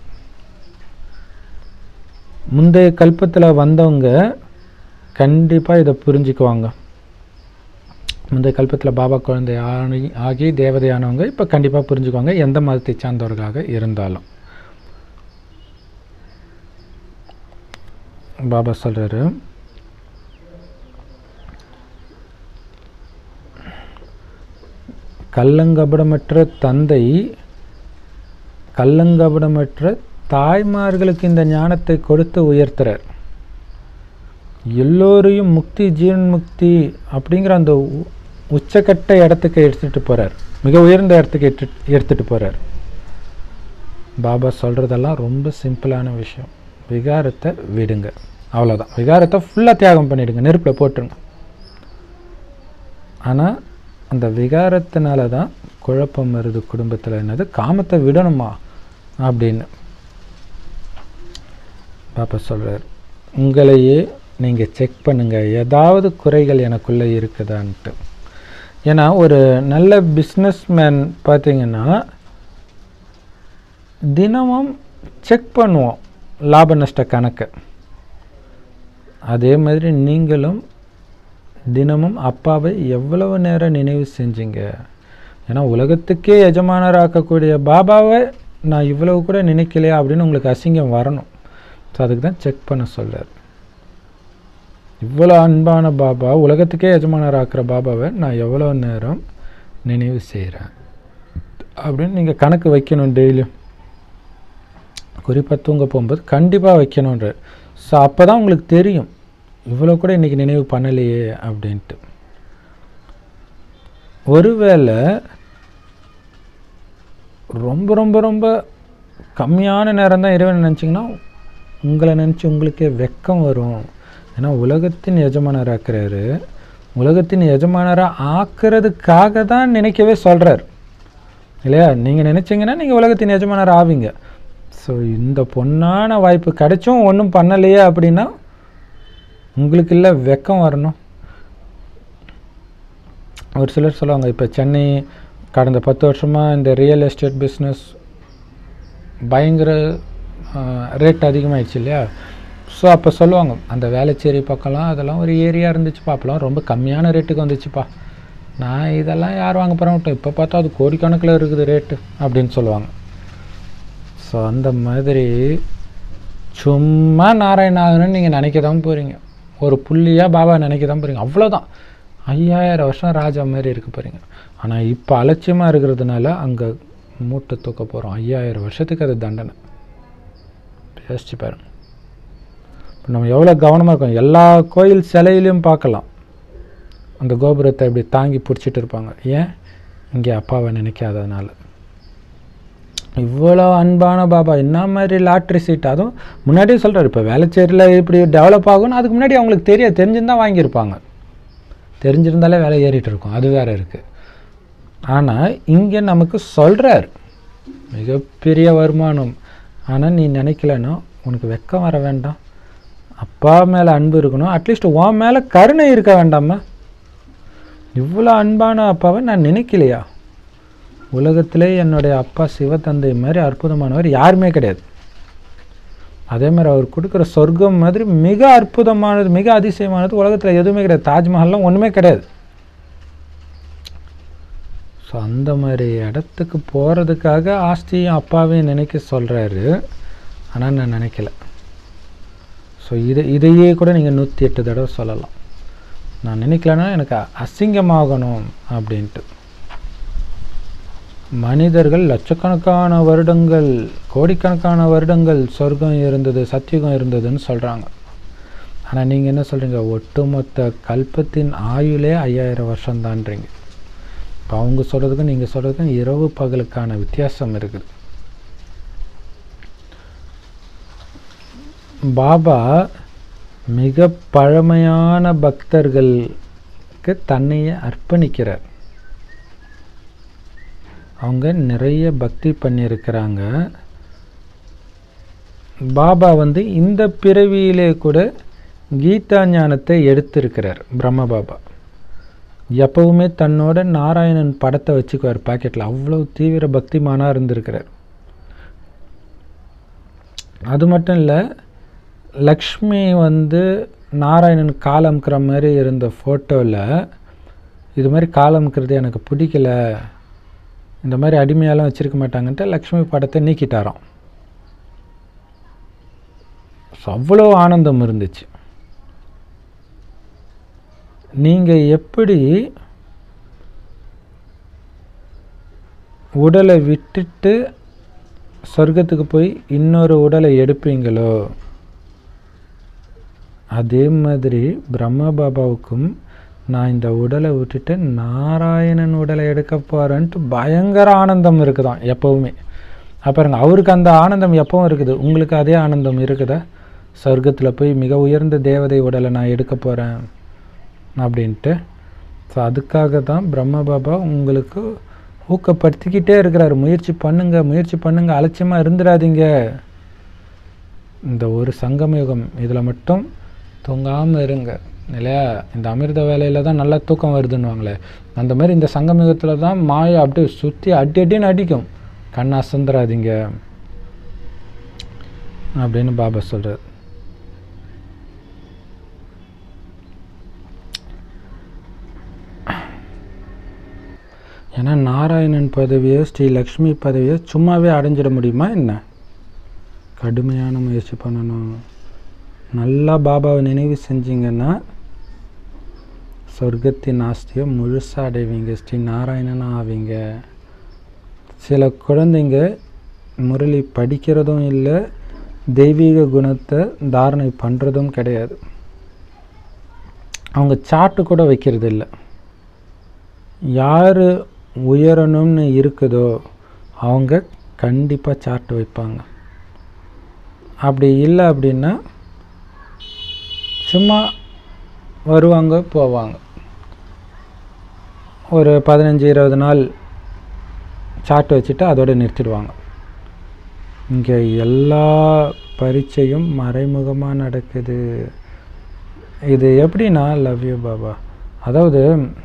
முந்தைய கல்பத்தில் வந்தவங்க கண்டிப்பாக இதை புரிஞ்சுக்குவாங்க முந்தைய கல்பத்தில் பாபா குழந்தை ஆணி ஆகி தேவதையானவங்க இப்போ கண்டிப்பாக புரிஞ்சுக்குவாங்க எந்த மதத்தை சார்ந்தவர்களாக இருந்தாலும் பாபா சொல்கிறாரு கள்ளங்கபடமற்ற தந்தை கள்ளங்கபடமற்ற தாய்மார்களுக்கு இந்த ஞானத்தை கொடுத்து உயர்த்துறார் எல்லோரையும் முக்தி ஜீவன் முக்தி அப்படிங்கிற அந்த உ- உச்சக்கட்ட இடத்துக்கு எடுத்துகிட்டு போகிறார் மிக உயர்ந்த இடத்துக்கு எடுத்து எடுத்துகிட்டு போகிறார் பாபா சொல்கிறதெல்லாம் ரொம்ப சிம்பிளான விஷயம் விகாரத்தை விடுங்க அவ்வளோதான் விகாரத்தை ஃபுல்லாக தியாகம் பண்ணிடுங்க நெருப்பில் போட்டுருங்க ஆனால் அந்த விகாரத்தினால தான் குழப்பம் வருது குடும்பத்தில் என்னது காமத்தை விடணுமா அப்படின்னு பாப்பா சொல்கிறார் உங்களையே நீங்கள் செக் பண்ணுங்கள் ஏதாவது குறைகள் எனக்குள்ளே இருக்குதான்ட்டு ஏன்னா ஒரு நல்ல பிஸ்னஸ்மேன் பார்த்தீங்கன்னா தினமும் செக் பண்ணுவோம் லாப நஷ்ட கணக்கை அதே மாதிரி நீங்களும் தினமும் அப்பாவை எவ்வளவு நேரம் நினைவு செஞ்சீங்க ஏன்னா உலகத்துக்கே எஜமானராக்கக்கூடிய பாபாவை நான் இவ்வளவு கூட நினைக்கலையா அப்படின்னு உங்களுக்கு அசிங்கம் வரணும் ஸோ அதுக்கு தான் செக் பண்ண சொல்றார் இவ்வளோ அன்பான பாபா உலகத்துக்கே எஜமானராக்குற பாபாவை நான் எவ்வளோ நேரம் நினைவு செய்கிறேன் அப்படின்னு நீங்கள் கணக்கு வைக்கணும் டெய்லியும் குறிப்பாக தூங்க போகும்போது கண்டிப்பாக வைக்கணுன்ற ஸோ அப்போ தான் உங்களுக்கு தெரியும் இவ்வளோ கூட இன்றைக்கி நினைவு பண்ணலையே அப்படின்ட்டு ஒருவேளை ரொம்ப ரொம்ப ரொம்ப கம்மியான நேரம் தான் இறைவன் நினச்சிங்கன்னா உங்களை நினச்சி உங்களுக்கே வெக்கம் வரும் ஏன்னா உலகத்தின் எஜமானர் ஆக்குறாரு உலகத்தின் எஜமானராக ஆக்குறதுக்காக தான் நினைக்கவே சொல்கிறார் இல்லையா நீங்கள் நினச்சிங்கன்னா நீங்கள் உலகத்தின் எஜமானர் ஆவீங்க ஸோ இந்த பொன்னான வாய்ப்பு கிடைச்சும் ஒன்றும் பண்ணலையே அப்படின்னா உங்களுக்கு இல்லை வெக்கம் வரணும் ஒரு சிலர் சொல்லுவாங்க இப்போ சென்னை கடந்த பத்து வருஷமாக இந்த ரியல் எஸ்டேட் பிஸ்னஸ் பயங்கர ரேட் அதிகமாகிடுச்சு இல்லையா ஸோ அப்போ சொல்லுவாங்க அந்த வேளச்சேரி பக்கம்லாம் அதெல்லாம் ஒரு ஏரியா இருந்துச்சுப்பா அப்போலாம் ரொம்ப கம்மியான ரேட்டுக்கு வந்துச்சுப்பா நான் இதெல்லாம் யார் வாங்க போகிறேன் இப்போ பார்த்தா அது கோடிக்கணக்கில் இருக்குது ரேட்டு அப்படின்னு சொல்லுவாங்க ஸோ அந்த மாதிரி சும்மா நாராயணாகனு நீங்கள் நினைக்க தான் போகிறீங்க ஒரு புள்ளியாக பாபா நினைக்க தான் போகிறீங்க அவ்வளோதான் ஐயாயிரம் வருஷம் ராஜா மாதிரி இருக்க போகிறீங்க ஆனால் இப்போ அலட்சியமாக இருக்கிறதுனால அங்கே மூட்டை தூக்க போகிறோம் ஐயாயிரம் வருஷத்துக்கு அது தண்டனை யோசிச்சு பாருங்க இப்போ நம்ம எவ்வளோ கவனமாக இருக்கோம் எல்லா கோயில் சிலையிலையும் பார்க்கலாம் அந்த கோபுரத்தை இப்படி தாங்கி பிடிச்சிட்டு இருப்பாங்க ஏன் இங்கே அப்பாவை நினைக்காததுனால இவ்வளோ அன்பான பாபா என்ன மாதிரி லாட்ரி சீட் அதுவும் முன்னாடியே சொல்கிறார் இப்போ வேலைச்சேரியில் இப்படி டெவலப் ஆகும்னு அதுக்கு முன்னாடி அவங்களுக்கு தெரியாது தெரிஞ்சிருந்தா வாங்கியிருப்பாங்க தெரிஞ்சிருந்தாலே வேலை ஏறிட்டு இருக்கும் அது வேற இருக்குது ஆனால் இங்கே நமக்கு சொல்கிறார் மிகப்பெரிய வருமானம் ஆனால் நீ நினைக்கலன்னா உனக்கு வெக்கம் வர வேண்டாம் அப்பா மேலே அன்பு இருக்கணும் அட்லீஸ்ட் உன் மேலே கருணை இருக்க வேண்டாமா இவ்வளோ அன்பான அப்பாவை நான் நினைக்கலையா உலகத்திலே என்னுடைய அப்பா சிவத்தந்தை மாதிரி அற்புதமானவர் யாருமே கிடையாது அதே மாதிரி அவர் கொடுக்குற சொர்க்கம் மாதிரி மிக அற்புதமானது மிக அதிசயமானது உலகத்தில் எதுவுமே கிடையாது தாஜ்மஹால்லாம் ஒன்றுமே கிடையாது ஸோ அந்த மாதிரி இடத்துக்கு போகிறதுக்காக ஆஸ்தியும் அப்பாவையும் நினைக்க சொல்கிறாரு ஆனால் நான் நினைக்கல ஸோ இது இதையே கூட நீங்கள் நூற்றி எட்டு தடவை சொல்லலாம் நான் நினைக்கலன்னா எனக்கு அசிங்கமாகணும் அப்படின்ட்டு மனிதர்கள் லட்சக்கணக்கான வருடங்கள் கோடிக்கணக்கான வருடங்கள் சொர்க்கம் இருந்தது சத்தியுகம் இருந்ததுன்னு சொல்கிறாங்க ஆனால் நீங்கள் என்ன சொல்கிறீங்க ஒட்டுமொத்த கல்பத்தின் ஆயுளே ஐயாயிரம் வருஷம்தான்றீங்க இப்போ அவங்க சொல்கிறதுக்கும் நீங்கள் சொல்கிறதுக்கும் இரவு பகலுக்கான வித்தியாசம் இருக்குது பாபா மிக பழமையான பக்தர்களுக்கு தன்னையே அர்ப்பணிக்கிறார் அவங்க நிறைய பக்தி பண்ணியிருக்கிறாங்க பாபா வந்து இந்த பிறவியிலே கூட கீதா ஞானத்தை எடுத்திருக்கிறார் பிரம்ம பாபா எப்பவுமே தன்னோட நாராயணன் படத்தை வச்சுக்குவார் பாக்கெட்டில் அவ்வளோ தீவிர பக்திமானாக இருந்திருக்கிறார் அது மட்டும் இல்லை லக்ஷ்மி வந்து நாராயணன் கால் அமுக்கிற மாதிரி இருந்த ஃபோட்டோவில் இது மாதிரி கால் அமுக்கிறது எனக்கு பிடிக்கல இந்த மாதிரி அடிமையாலாம் வச்சுருக்க மாட்டாங்கன்ட்டு லக்ஷ்மி படத்தை நீக்கிட்டாராம் ஸோ அவ்வளோ ஆனந்தம் இருந்துச்சு நீங்கள் எப்படி உடலை விட்டுட்டு சொர்க்கத்துக்கு போய் இன்னொரு உடலை எடுப்பீங்களோ அதே மாதிரி பிரம்ம பாபாவுக்கும் நான் இந்த உடலை விட்டுட்டு நாராயணன் உடலை எடுக்க போகிறேன்ட்டு பயங்கர ஆனந்தம் இருக்குதாம் எப்போவுமே அப்புறங்க அவருக்கு அந்த ஆனந்தம் எப்பவும் இருக்குது உங்களுக்கு அதே ஆனந்தம் இருக்குதா சொர்க்கத்தில் போய் மிக உயர்ந்த தேவதை உடலை நான் எடுக்க போகிறேன் அப்படின்ட்டு ஸோ அதுக்காக தான் பிரம்ம பாபா உங்களுக்கு ஊக்கப்படுத்திக்கிட்டே இருக்கிறாரு முயற்சி பண்ணுங்க முயற்சி பண்ணுங்க அலட்சியமாக இருந்துடாதீங்க இந்த ஒரு சங்கம யுகம் இதில் மட்டும் தூங்காமல் இருங்க இல்லையா இந்த அமிர்த வேலையில் தான் நல்லா தூக்கம் வருதுன்னுவாங்களே அந்த மாதிரி இந்த சங்கம யுகத்தில் தான் மாயை அப்படியே சுற்றி அடி அடின்னு அடிக்கும் கண் அசந்துடாதீங்க அப்படின்னு பாபா சொல்கிறார் ஏன்னா நாராயணன் பதவியோ ஸ்ரீ லக்ஷ்மி பதவியோ சும்மாவே அடைஞ்சிட முடியுமா என்ன கடுமையான முயற்சி பண்ணணும் நல்லா பாபாவை நினைவு செஞ்சீங்கன்னா சொர்க்கத்தின் ஆஸ்தியை முழுசாக அடைவீங்க ஸ்ரீ நாராயணன் ஆவீங்க சில குழந்தைங்க முரளி படிக்கிறதும் இல்லை தெய்வீக குணத்தை தாரணை பண்ணுறதும் கிடையாது அவங்க சாட்டு கூட வைக்கிறது இல்லை யார் உயரணும்னு இருக்குதோ அவங்க கண்டிப்பாக சார்ட் வைப்பாங்க அப்படி இல்லை அப்படின்னா சும்மா வருவாங்க போவாங்க ஒரு பதினஞ்சு இருபது நாள் சார்ட் வச்சுட்டு அதோடு நிறுத்திடுவாங்க இங்கே எல்லா பரீட்சையும் மறைமுகமாக நடக்குது இது எப்படின்னா லவ் யூ பாபா அதாவது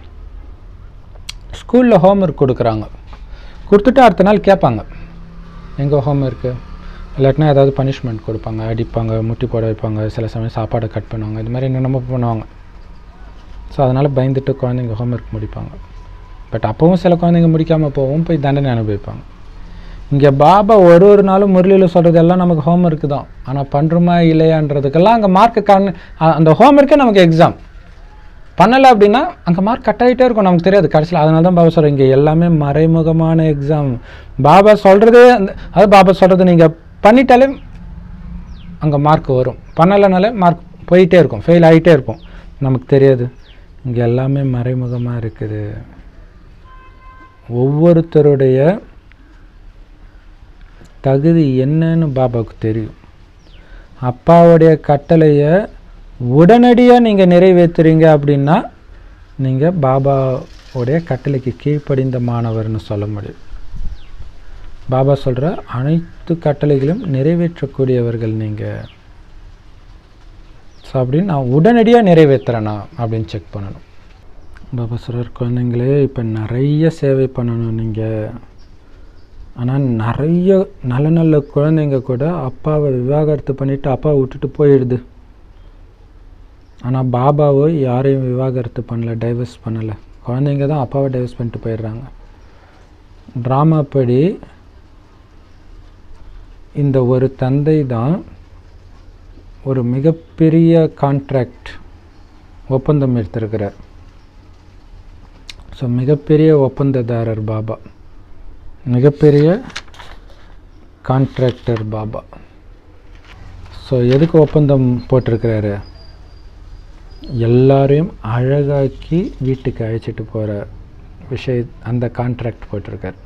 ஸ்கூலில் ஹோம்ஒர்க் கொடுக்குறாங்க கொடுத்துட்டு அடுத்த நாள் கேட்பாங்க எங்கே ஹோம்ஒர்க்கு இல்லாட்டினா ஏதாவது பனிஷ்மெண்ட் கொடுப்பாங்க அடிப்பாங்க முட்டி போட வைப்பாங்க சில சமயம் சாப்பாடை கட் பண்ணுவாங்க இது மாதிரி என்னென்னமோ பண்ணுவாங்க ஸோ அதனால் பயந்துட்டு குழந்தைங்க ஹோம்ஒர்க் முடிப்பாங்க பட் அப்போவும் சில குழந்தைங்க முடிக்காமல் போகவும் போய் தண்டனை அனுபவிப்பாங்க இங்கே பாபா ஒரு ஒரு நாளும் முரளியில் சொல்கிறது எல்லாம் நமக்கு ஹோம்ஒர்க்கு தான் ஆனால் பண்ணுறோமா இல்லையான்றதுக்கெல்லாம் அங்கே மார்க்கு கண் அந்த ஹோம்ஒர்க்கே நமக்கு எக்ஸாம் பண்ணலை அப்படின்னா அங்கே மார்க் கட் ஆகிட்டே இருக்கும் நமக்கு தெரியாது கடைசியில் அதனால தான் பாபா சொல்கிறேன் இங்கே எல்லாமே மறைமுகமான எக்ஸாம் பாபா சொல்கிறதே அந்த அது பாபா சொல்கிறது நீங்கள் பண்ணிட்டாலே அங்கே மார்க் வரும் பண்ணலைனாலே மார்க் போயிட்டே இருக்கும் ஃபெயில் ஆகிட்டே இருக்கும் நமக்கு தெரியாது இங்கே எல்லாமே மறைமுகமாக இருக்குது ஒவ்வொருத்தருடைய தகுதி என்னன்னு பாபாவுக்கு தெரியும் அப்பாவுடைய கட்டளையை உடனடியாக நீங்கள் நிறைவேற்றுறீங்க அப்படின்னா நீங்கள் பாபாவுடைய கட்டளைக்கு கீழ்ப்படிந்த மாணவர்னு சொல்ல முடியும் பாபா சொல்கிற அனைத்து கட்டளைகளும் நிறைவேற்றக்கூடியவர்கள் நீங்கள் ஸோ அப்படின்னு நான் உடனடியாக நிறைவேற்றுறேனா அப்படின்னு செக் பண்ணணும் பாபா சொல்கிறார் குழந்தைங்களே இப்போ நிறைய சேவை பண்ணணும் நீங்கள் ஆனால் நிறைய நல்ல நல்ல குழந்தைங்க கூட அப்பாவை விவாகரத்து பண்ணிவிட்டு அப்பாவை விட்டுட்டு போயிடுது ஆனால் பாபாவோ யாரையும் விவாகரத்து பண்ணல டைவர்ஸ் பண்ணலை குழந்தைங்க தான் அப்பாவை டைவர்ஸ் பண்ணிட்டு போயிடுறாங்க ட்ராமா படி இந்த ஒரு தந்தை தான் ஒரு மிகப்பெரிய கான்ட்ராக்ட் ஒப்பந்தம் எடுத்திருக்கிறார் ஸோ மிகப்பெரிய ஒப்பந்ததாரர் பாபா மிகப்பெரிய கான்ட்ராக்டர் பாபா ஸோ எதுக்கு ஒப்பந்தம் போட்டிருக்கிறாரு எல்லாரையும் அழகாக்கி வீட்டுக்கு அழைச்சிட்டு போகிற விஷய அந்த கான்ட்ராக்ட் போட்டிருக்கார்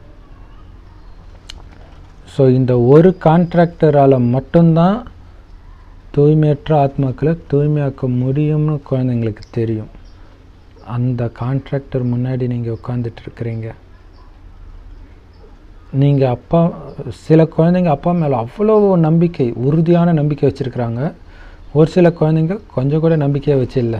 ஸோ இந்த ஒரு கான்ட்ராக்டரால் மட்டும்தான் தூய்மையற்ற ஆத்மாக்களை தூய்மையாக்க முடியும்னு குழந்தைங்களுக்கு தெரியும் அந்த கான்ட்ராக்டர் முன்னாடி நீங்கள் உட்காந்துட்டு இருக்கிறீங்க நீங்கள் அப்பா சில குழந்தைங்க அப்பா மேலே அவ்வளோ நம்பிக்கை உறுதியான நம்பிக்கை வச்சுருக்குறாங்க ஒரு சில குழந்தைங்க கொஞ்சம் கூட நம்பிக்கையை வச்சு இல்லை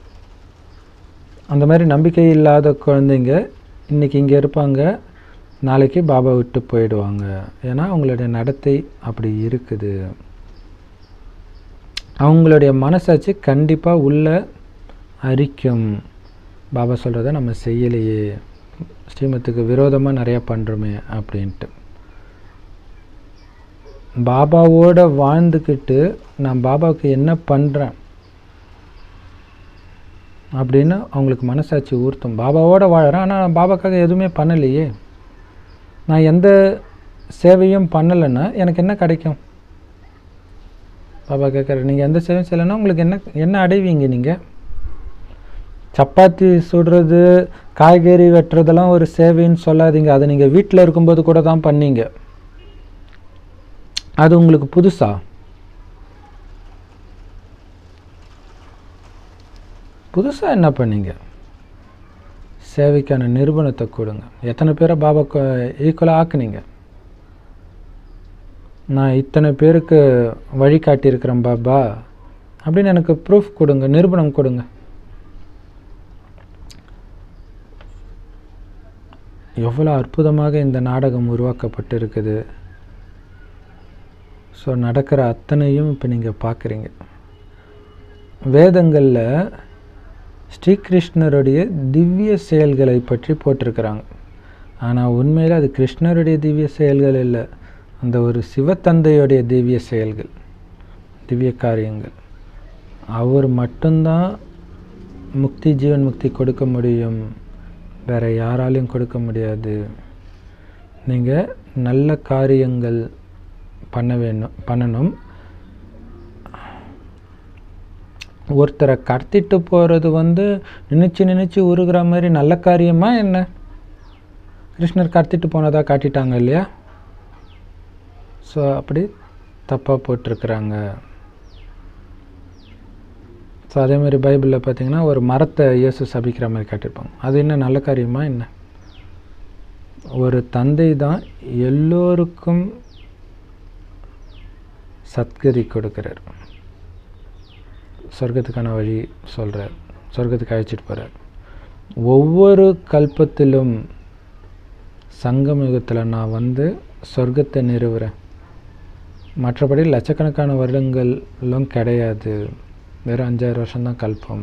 அந்த மாதிரி நம்பிக்கை இல்லாத குழந்தைங்க இன்றைக்கி இங்கே இருப்பாங்க நாளைக்கு பாபா விட்டு போயிடுவாங்க ஏன்னா அவங்களுடைய நடத்தை அப்படி இருக்குது அவங்களுடைய மனசாட்சி கண்டிப்பாக உள்ள அரிக்கும் பாபா சொல்கிறத நம்ம செய்யலையே ஸ்ரீமத்துக்கு விரோதமாக நிறையா பண்ணுறோமே அப்படின்ட்டு பாபாவோட வாழ்ந்துக்கிட்டு நான் பாபாவுக்கு என்ன பண்ணுறேன் அப்படின்னு அவங்களுக்கு மனசாட்சி ஊர்த்தும் பாபாவோட வாழறேன் ஆனால் நான் பாபாக்காக எதுவுமே பண்ணலையே நான் எந்த சேவையும் பண்ணலைன்னா எனக்கு என்ன கிடைக்கும் பாபா கேட்குற நீங்கள் எந்த சேவையும் செய்யலைன்னா உங்களுக்கு என்ன என்ன அடைவீங்க நீங்கள் சப்பாத்தி சுடுறது காய்கறி வெட்டுறதெல்லாம் ஒரு சேவைன்னு சொல்லாதீங்க அதை நீங்கள் வீட்டில் இருக்கும்போது கூட தான் பண்ணீங்க அது உங்களுக்கு புதுசா புதுசாக என்ன பண்ணீங்க சேவைக்கான நிறுவனத்தை கொடுங்க எத்தனை பேரை பாபா ஈக்குவலாக ஆக்குனீங்க நான் இத்தனை பேருக்கு வழிகாட்டியிருக்கிறேன் பாபா அப்படின்னு எனக்கு ப்ரூஃப் கொடுங்க நிரூபணம் கொடுங்க எவ்வளோ அற்புதமாக இந்த நாடகம் உருவாக்கப்பட்டிருக்குது ஸோ நடக்கிற அத்தனையும் இப்போ நீங்கள் பார்க்குறீங்க வேதங்களில் ஸ்ரீகிருஷ்ணருடைய திவ்ய செயல்களை பற்றி போட்டிருக்கிறாங்க ஆனால் உண்மையில் அது கிருஷ்ணருடைய திவ்ய செயல்கள் இல்லை அந்த ஒரு சிவத்தந்தையுடைய திவ்ய செயல்கள் திவ்ய காரியங்கள் அவர் மட்டும்தான் முக்தி ஜீவன் முக்தி கொடுக்க முடியும் வேற யாராலையும் கொடுக்க முடியாது நீங்கள் நல்ல காரியங்கள் பண்ண வேணும் பண்ணணும் ஒருத்தரை கடத்திட்டு போகிறது வந்து நினச்சி நினச்சி உருகிற மாதிரி நல்ல காரியமா என்ன கிருஷ்ணர் கடத்திட்டு போனதாக காட்டிட்டாங்க இல்லையா ஸோ அப்படி தப்பாக போட்டிருக்கிறாங்க ஸோ அதே மாதிரி பைபிளில் பார்த்தீங்கன்னா ஒரு மரத்தை இயேசு சபிக்கிற மாதிரி காட்டியிருப்பாங்க அது என்ன நல்ல காரியமா என்ன ஒரு தந்தை தான் எல்லோருக்கும் சத்கதி கொடுக்கிறார் சொர்க்கத்துக்கான வழி சொல்கிறார் சொர்க்கத்துக்கு அழைச்சிட்டு போகிறார் ஒவ்வொரு கல்பத்திலும் சங்கம் யுகத்தில் நான் வந்து சொர்க்கத்தை நிறுவுறேன் மற்றபடி லட்சக்கணக்கான வருடங்களும் கிடையாது வெறும் அஞ்சாயிரம் வருஷம்தான் கல்பம்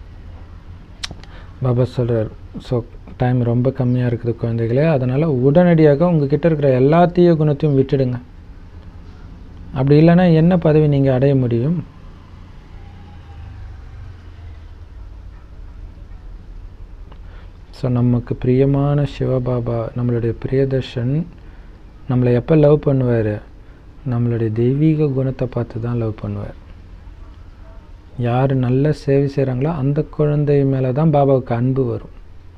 பாபா சொல்கிறார் ஸோ டைம் ரொம்ப கம்மியாக இருக்குது குழந்தைகளே அதனால் உடனடியாக உங்ககிட்ட இருக்கிற எல்லா தீய குணத்தையும் விட்டுடுங்க அப்படி இல்லைன்னா என்ன பதவி நீங்கள் அடைய முடியும் ஸோ நமக்கு பிரியமான சிவபாபா நம்மளுடைய பிரியதர்ஷன் நம்மளை எப்போ லவ் பண்ணுவார் நம்மளுடைய தெய்வீக குணத்தை பார்த்து தான் லவ் பண்ணுவார் யார் நல்ல சேவை செய்கிறாங்களோ அந்த குழந்தை மேலே தான் பாபாவுக்கு அன்பு வரும்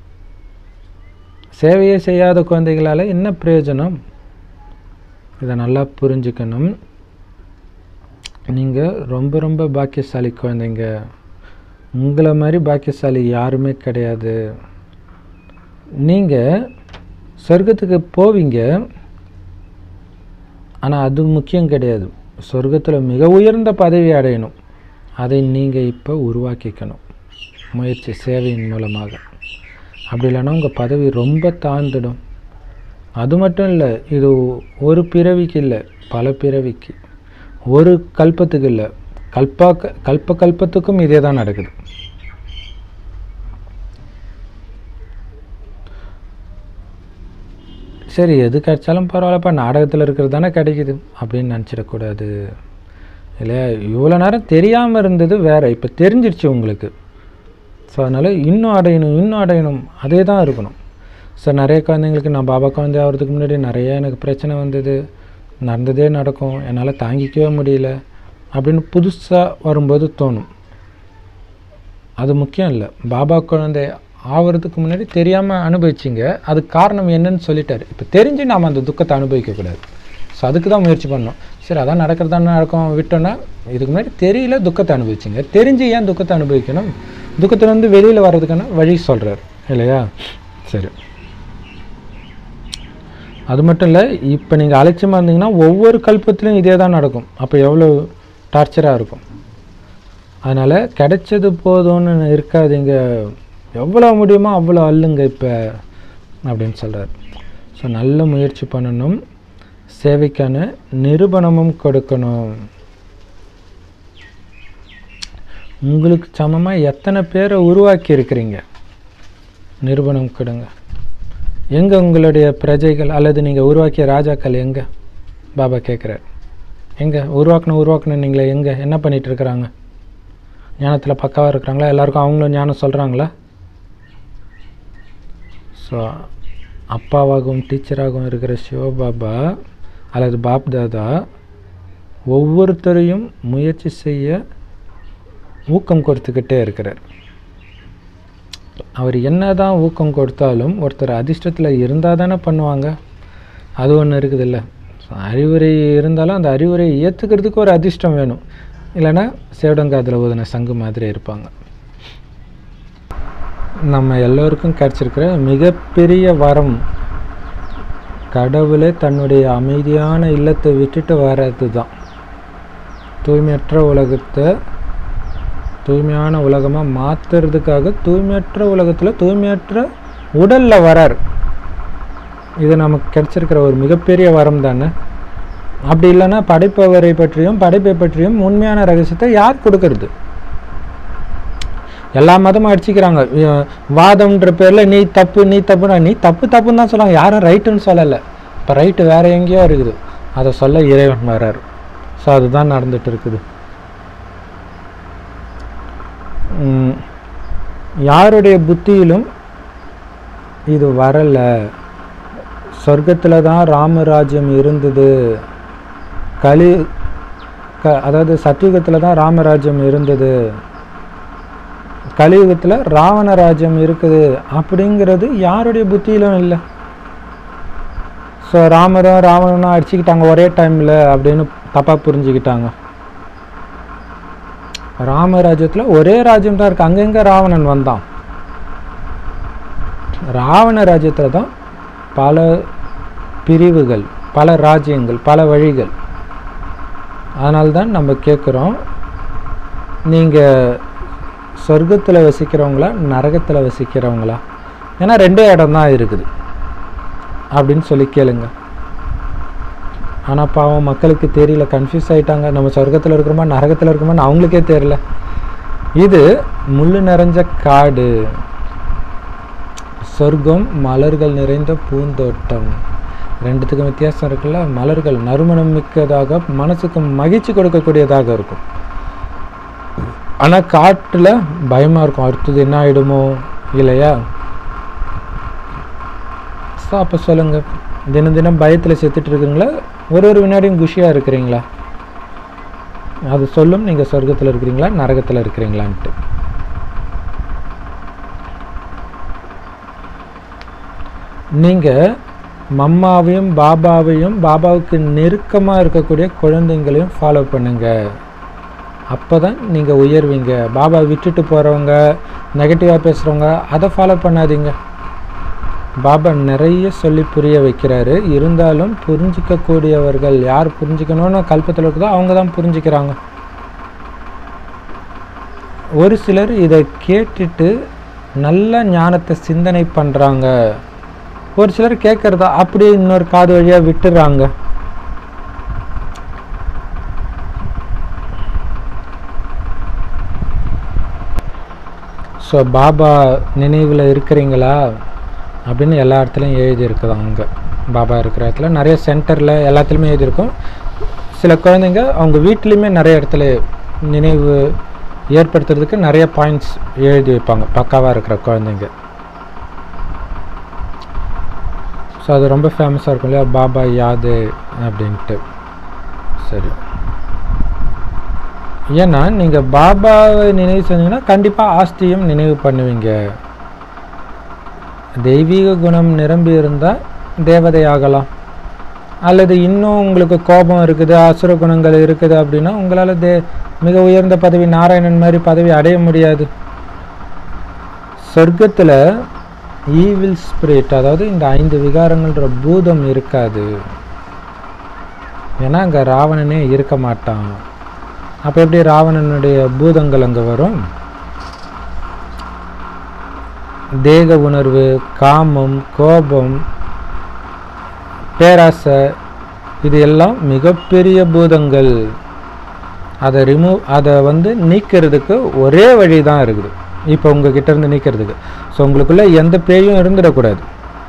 சேவையே செய்யாத குழந்தைகளால் என்ன பிரயோஜனம் இதை நல்லா புரிஞ்சுக்கணும் நீங்கள் ரொம்ப ரொம்ப பாக்கியசாலி குழந்தைங்க உங்களை மாதிரி பாக்கியசாலி யாருமே கிடையாது நீங்கள் சொர்க்கத்துக்கு போவீங்க ஆனால் அது முக்கியம் கிடையாது சொர்க்கத்தில் மிக உயர்ந்த பதவி அடையணும் அதை நீங்கள் இப்போ உருவாக்கிக்கணும் முயற்சி சேவையின் மூலமாக அப்படி இல்லைன்னா உங்கள் பதவி ரொம்ப தாழ்ந்துடும் அது மட்டும் இல்லை இது ஒரு பிறவிக்கு இல்லை பல பிறவிக்கு ஒரு கல்பத்துக்கு இல்லை கல்பா கல்ப கல்பத்துக்கும் இதே தான் நடக்குது சரி எது கிடைச்சாலும் பரவாயில்லப்பா நாடகத்தில் இருக்கிறது தானே கிடைக்குது அப்படின்னு நினச்சிடக்கூடாது இல்லையா இவ்வளோ நேரம் தெரியாமல் இருந்தது வேற இப்போ தெரிஞ்சிருச்சு உங்களுக்கு ஸோ அதனால் இன்னும் அடையணும் இன்னும் அடையணும் அதே தான் இருக்கணும் ஸோ நிறைய குழந்தைங்களுக்கு நான் பாபா குழந்தை ஆகிறதுக்கு முன்னாடி நிறைய எனக்கு பிரச்சனை வந்தது நடந்ததே நடக்கும் என்னால் தாங்கிக்கவே முடியல அப்படின்னு புதுசாக வரும்போது தோணும் அது முக்கியம் இல்லை பாபா குழந்தை ஆகிறதுக்கு முன்னாடி தெரியாமல் அனுபவிச்சிங்க அதுக்கு காரணம் என்னன்னு சொல்லிட்டாரு இப்போ தெரிஞ்சு நாம் அந்த துக்கத்தை அனுபவிக்கக்கூடாது ஸோ அதுக்கு தான் முயற்சி பண்ணோம் சரி அதான் நடக்கிறதா நடக்கும் விட்டோன்னா இதுக்கு முன்னாடி தெரியல துக்கத்தை அனுபவிச்சிங்க தெரிஞ்சு ஏன் துக்கத்தை அனுபவிக்கணும் துக்கத்துலேருந்து வெளியில் வர்றதுக்கான வழி சொல்கிறார் இல்லையா சரி அது மட்டும் இல்லை இப்போ நீங்கள் அலட்சியமாக இருந்தீங்கன்னா ஒவ்வொரு கல்பத்திலையும் இதே தான் நடக்கும் அப்போ எவ்வளோ டார்ச்சராக இருக்கும் அதனால் கிடைச்சது போதும்னு இருக்காதீங்க எவ்வளோ முடியுமோ அவ்வளோ அள்ளுங்க இப்போ அப்படின்னு சொல்கிறார் ஸோ நல்ல முயற்சி பண்ணணும் சேவைக்கான நிரூபணமும் கொடுக்கணும் உங்களுக்கு சமமாக எத்தனை பேரை உருவாக்கி இருக்கிறீங்க நிரூபணம் கொடுங்க எங்கே உங்களுடைய பிரஜைகள் அல்லது நீங்கள் உருவாக்கிய ராஜாக்கள் எங்கே பாபா கேட்குறார் எங்கே உருவாக்கணும் உருவாக்கணும் நீங்களே எங்கே என்ன பண்ணிட்டு இருக்கிறாங்க ஞானத்தில் பக்காவாக இருக்கிறாங்களா எல்லாருக்கும் அவங்களும் ஞானம் சொல்கிறாங்களா ஸோ அப்பாவாகவும் டீச்சராகவும் இருக்கிற சிவபாபா அல்லது பாப் தாதா ஒவ்வொருத்தரையும் முயற்சி செய்ய ஊக்கம் கொடுத்துக்கிட்டே இருக்கிறார் அவர் என்ன தான் ஊக்கம் கொடுத்தாலும் ஒருத்தர் அதிர்ஷ்டத்தில் இருந்தால் தானே பண்ணுவாங்க அது ஒன்று இருக்குதுல்ல ஸோ அறிவுரை இருந்தாலும் அந்த அறிவுரையை ஏற்றுக்கிறதுக்கு ஒரு அதிர்ஷ்டம் வேணும் இல்லைன்னா சேவடங்காதில் ஊதின சங்கு மாதிரி இருப்பாங்க நம்ம எல்லோருக்கும் கிடச்சிருக்கிற மிகப்பெரிய வரம் கடவுளே தன்னுடைய அமைதியான இல்லத்தை விட்டுட்டு வர்றது தான் தூய்மையற்ற உலகத்தை தூய்மையான உலகமாக மாற்றுறதுக்காக தூய்மையற்ற உலகத்தில் தூய்மையற்ற உடலில் வரார் இது நமக்கு கிடைச்சிருக்கிற ஒரு மிகப்பெரிய வரம் தானே அப்படி இல்லைன்னா படைப்பவரை பற்றியும் படைப்பை பற்றியும் உண்மையான ரகசியத்தை யார் கொடுக்கறது எல்லா மதமும் அடிச்சுக்கிறாங்க அஹ் வாதம்ன்ற பேரில் நீ தப்பு நீ தப்புனா நீ தப்பு தப்புன்னு தான் சொல்லுவாங்க யாரும் ரைட்டுன்னு சொல்லலை இப்போ ரைட்டு வேற எங்கேயோ இருக்குது அதை சொல்ல இறைவன் வர்றார் ஸோ அதுதான் நடந்துட்டு இருக்குது உம், யாருடைய புத்தியிலும் இது வரலை சொர்க்கத்தில் தான் ராமராஜ்யம் இருந்தது கலி க அதாவது சத்தியுகத்தில் தான் ராமராஜ்யம் இருந்தது கலியுகத்தில் ராவண ராஜ்யம் இருக்குது அப்படிங்கிறது யாருடைய புத்தியிலும் இல்லை ஸோ ராமரும் ராவணனும் அடிச்சுக்கிட்டாங்க ஒரே டைமில் அப்படின்னு தப்பாக புரிஞ்சுக்கிட்டாங்க ராமராஜ்யத்தில் ஒரே ராஜ்யம் தான் இருக்குது அங்கங்கே ராவணன் வந்தான் ராவண ராஜ்யத்தில் தான் பல பிரிவுகள் பல ராஜ்யங்கள் பல வழிகள் அதனால்தான் நம்ம கேட்குறோம் நீங்கள் சொர்க்கத்தில் வசிக்கிறவங்களா நரகத்தில் வசிக்கிறவங்களா ஏன்னா ரெண்டே இடம் தான் இருக்குது அப்படின்னு சொல்லி கேளுங்க ஆனால் பாவம் மக்களுக்கு தெரியல கன்ஃபியூஸ் ஆயிட்டாங்க நம்ம சொர்க்கத்தில் இருக்கிறோமா நரகத்தில் இருக்கிறோமான்னு அவங்களுக்கே தெரியல இது முள்ளு நிறைஞ்ச காடு சொர்க்கம் மலர்கள் நிறைந்த பூந்தோட்டம் ரெண்டுத்துக்கும் வித்தியாசம் இருக்குல்ல மலர்கள் நறுமணம் மிக்கதாக மனசுக்கு மகிழ்ச்சி கொடுக்கக்கூடியதாக இருக்கும் ஆனால் காட்டில் பயமாக இருக்கும் அடுத்தது என்ன ஆகிடுமோ இல்லையா ஸோ அப்போ சொல்லுங்கள் தினம் தினம் பயத்தில் செத்துட்டு இருக்குங்களா ஒரு ஒரு வினாடியும் குஷியாக இருக்கிறீங்களா அது சொல்லும் நீங்கள் சொர்க்கத்தில் இருக்கிறீங்களா நரகத்தில் இருக்கிறீங்களான்ட்டு நீங்கள் மம்மாவையும் பாபாவையும் பாபாவுக்கு நெருக்கமாக இருக்கக்கூடிய குழந்தைங்களையும் ஃபாலோ பண்ணுங்கள் அப்போ தான் நீங்கள் உயர்வீங்க பாபா விட்டுட்டு போகிறவங்க நெகட்டிவாக பேசுகிறவங்க அதை ஃபாலோ பண்ணாதீங்க பாபா நிறைய சொல்லி புரிய வைக்கிறாரு இருந்தாலும் புரிஞ்சிக்கக்கூடியவர்கள் யார் புரிஞ்சுக்கணும்னு கல்பத்தில் இருக்குதோ அவங்க தான் புரிஞ்சுக்கிறாங்க ஒரு சிலர் இதை கேட்டுட்டு நல்ல ஞானத்தை சிந்தனை பண்ணுறாங்க ஒரு சிலர் கேட்குறதா அப்படியே இன்னொரு காது வழியாக விட்டுறாங்க ஸோ பாபா நினைவில் இருக்கிறீங்களா அப்படின்னு எல்லா இடத்துலையும் எழுதியிருக்குது அங்கே பாபா இருக்கிற இடத்துல நிறைய சென்டரில் எல்லாத்துலேயுமே எழுதியிருக்கும் சில குழந்தைங்க அவங்க வீட்லேயுமே நிறைய இடத்துல நினைவு ஏற்படுத்துறதுக்கு நிறைய பாயிண்ட்ஸ் எழுதி வைப்பாங்க பக்காவாக இருக்கிற குழந்தைங்க ஸோ அது ரொம்ப ஃபேமஸாக இருக்கும் இல்லையா பாபா யாது அப்படின்ட்டு சரி ஏன்னா நீங்கள் பாபாவை நினைவு செஞ்சீங்கன்னா கண்டிப்பாக ஆஸ்தியும் நினைவு பண்ணுவீங்க தெய்வீக குணம் நிரம்பி இருந்தால் தேவதை ஆகலாம் அல்லது இன்னும் உங்களுக்கு கோபம் இருக்குது அசுர குணங்கள் இருக்குது அப்படின்னா உங்களால் தே மிக உயர்ந்த பதவி நாராயணன் மாதிரி பதவி அடைய முடியாது சொர்க்கத்தில் ஈவில் ஸ்பிரிட் அதாவது இந்த ஐந்து விகாரங்கள்ன்ற பூதம் இருக்காது ஏன்னா அங்கே ராவணனே இருக்க மாட்டான் அப்போ எப்படி ராவணனுடைய பூதங்கள் அங்கே வரும் தேக உணர்வு காமம் கோபம் பேராசை இது எல்லாம் மிகப்பெரிய பூதங்கள் அதை ரிமூவ் அதை வந்து நீக்கிறதுக்கு ஒரே வழி தான் இருக்குது இப்போ உங்ககிட்ட இருந்து நீக்கிறதுக்கு ஸோ உங்களுக்குள்ள எந்த பேயும் இருந்துடக்கூடாது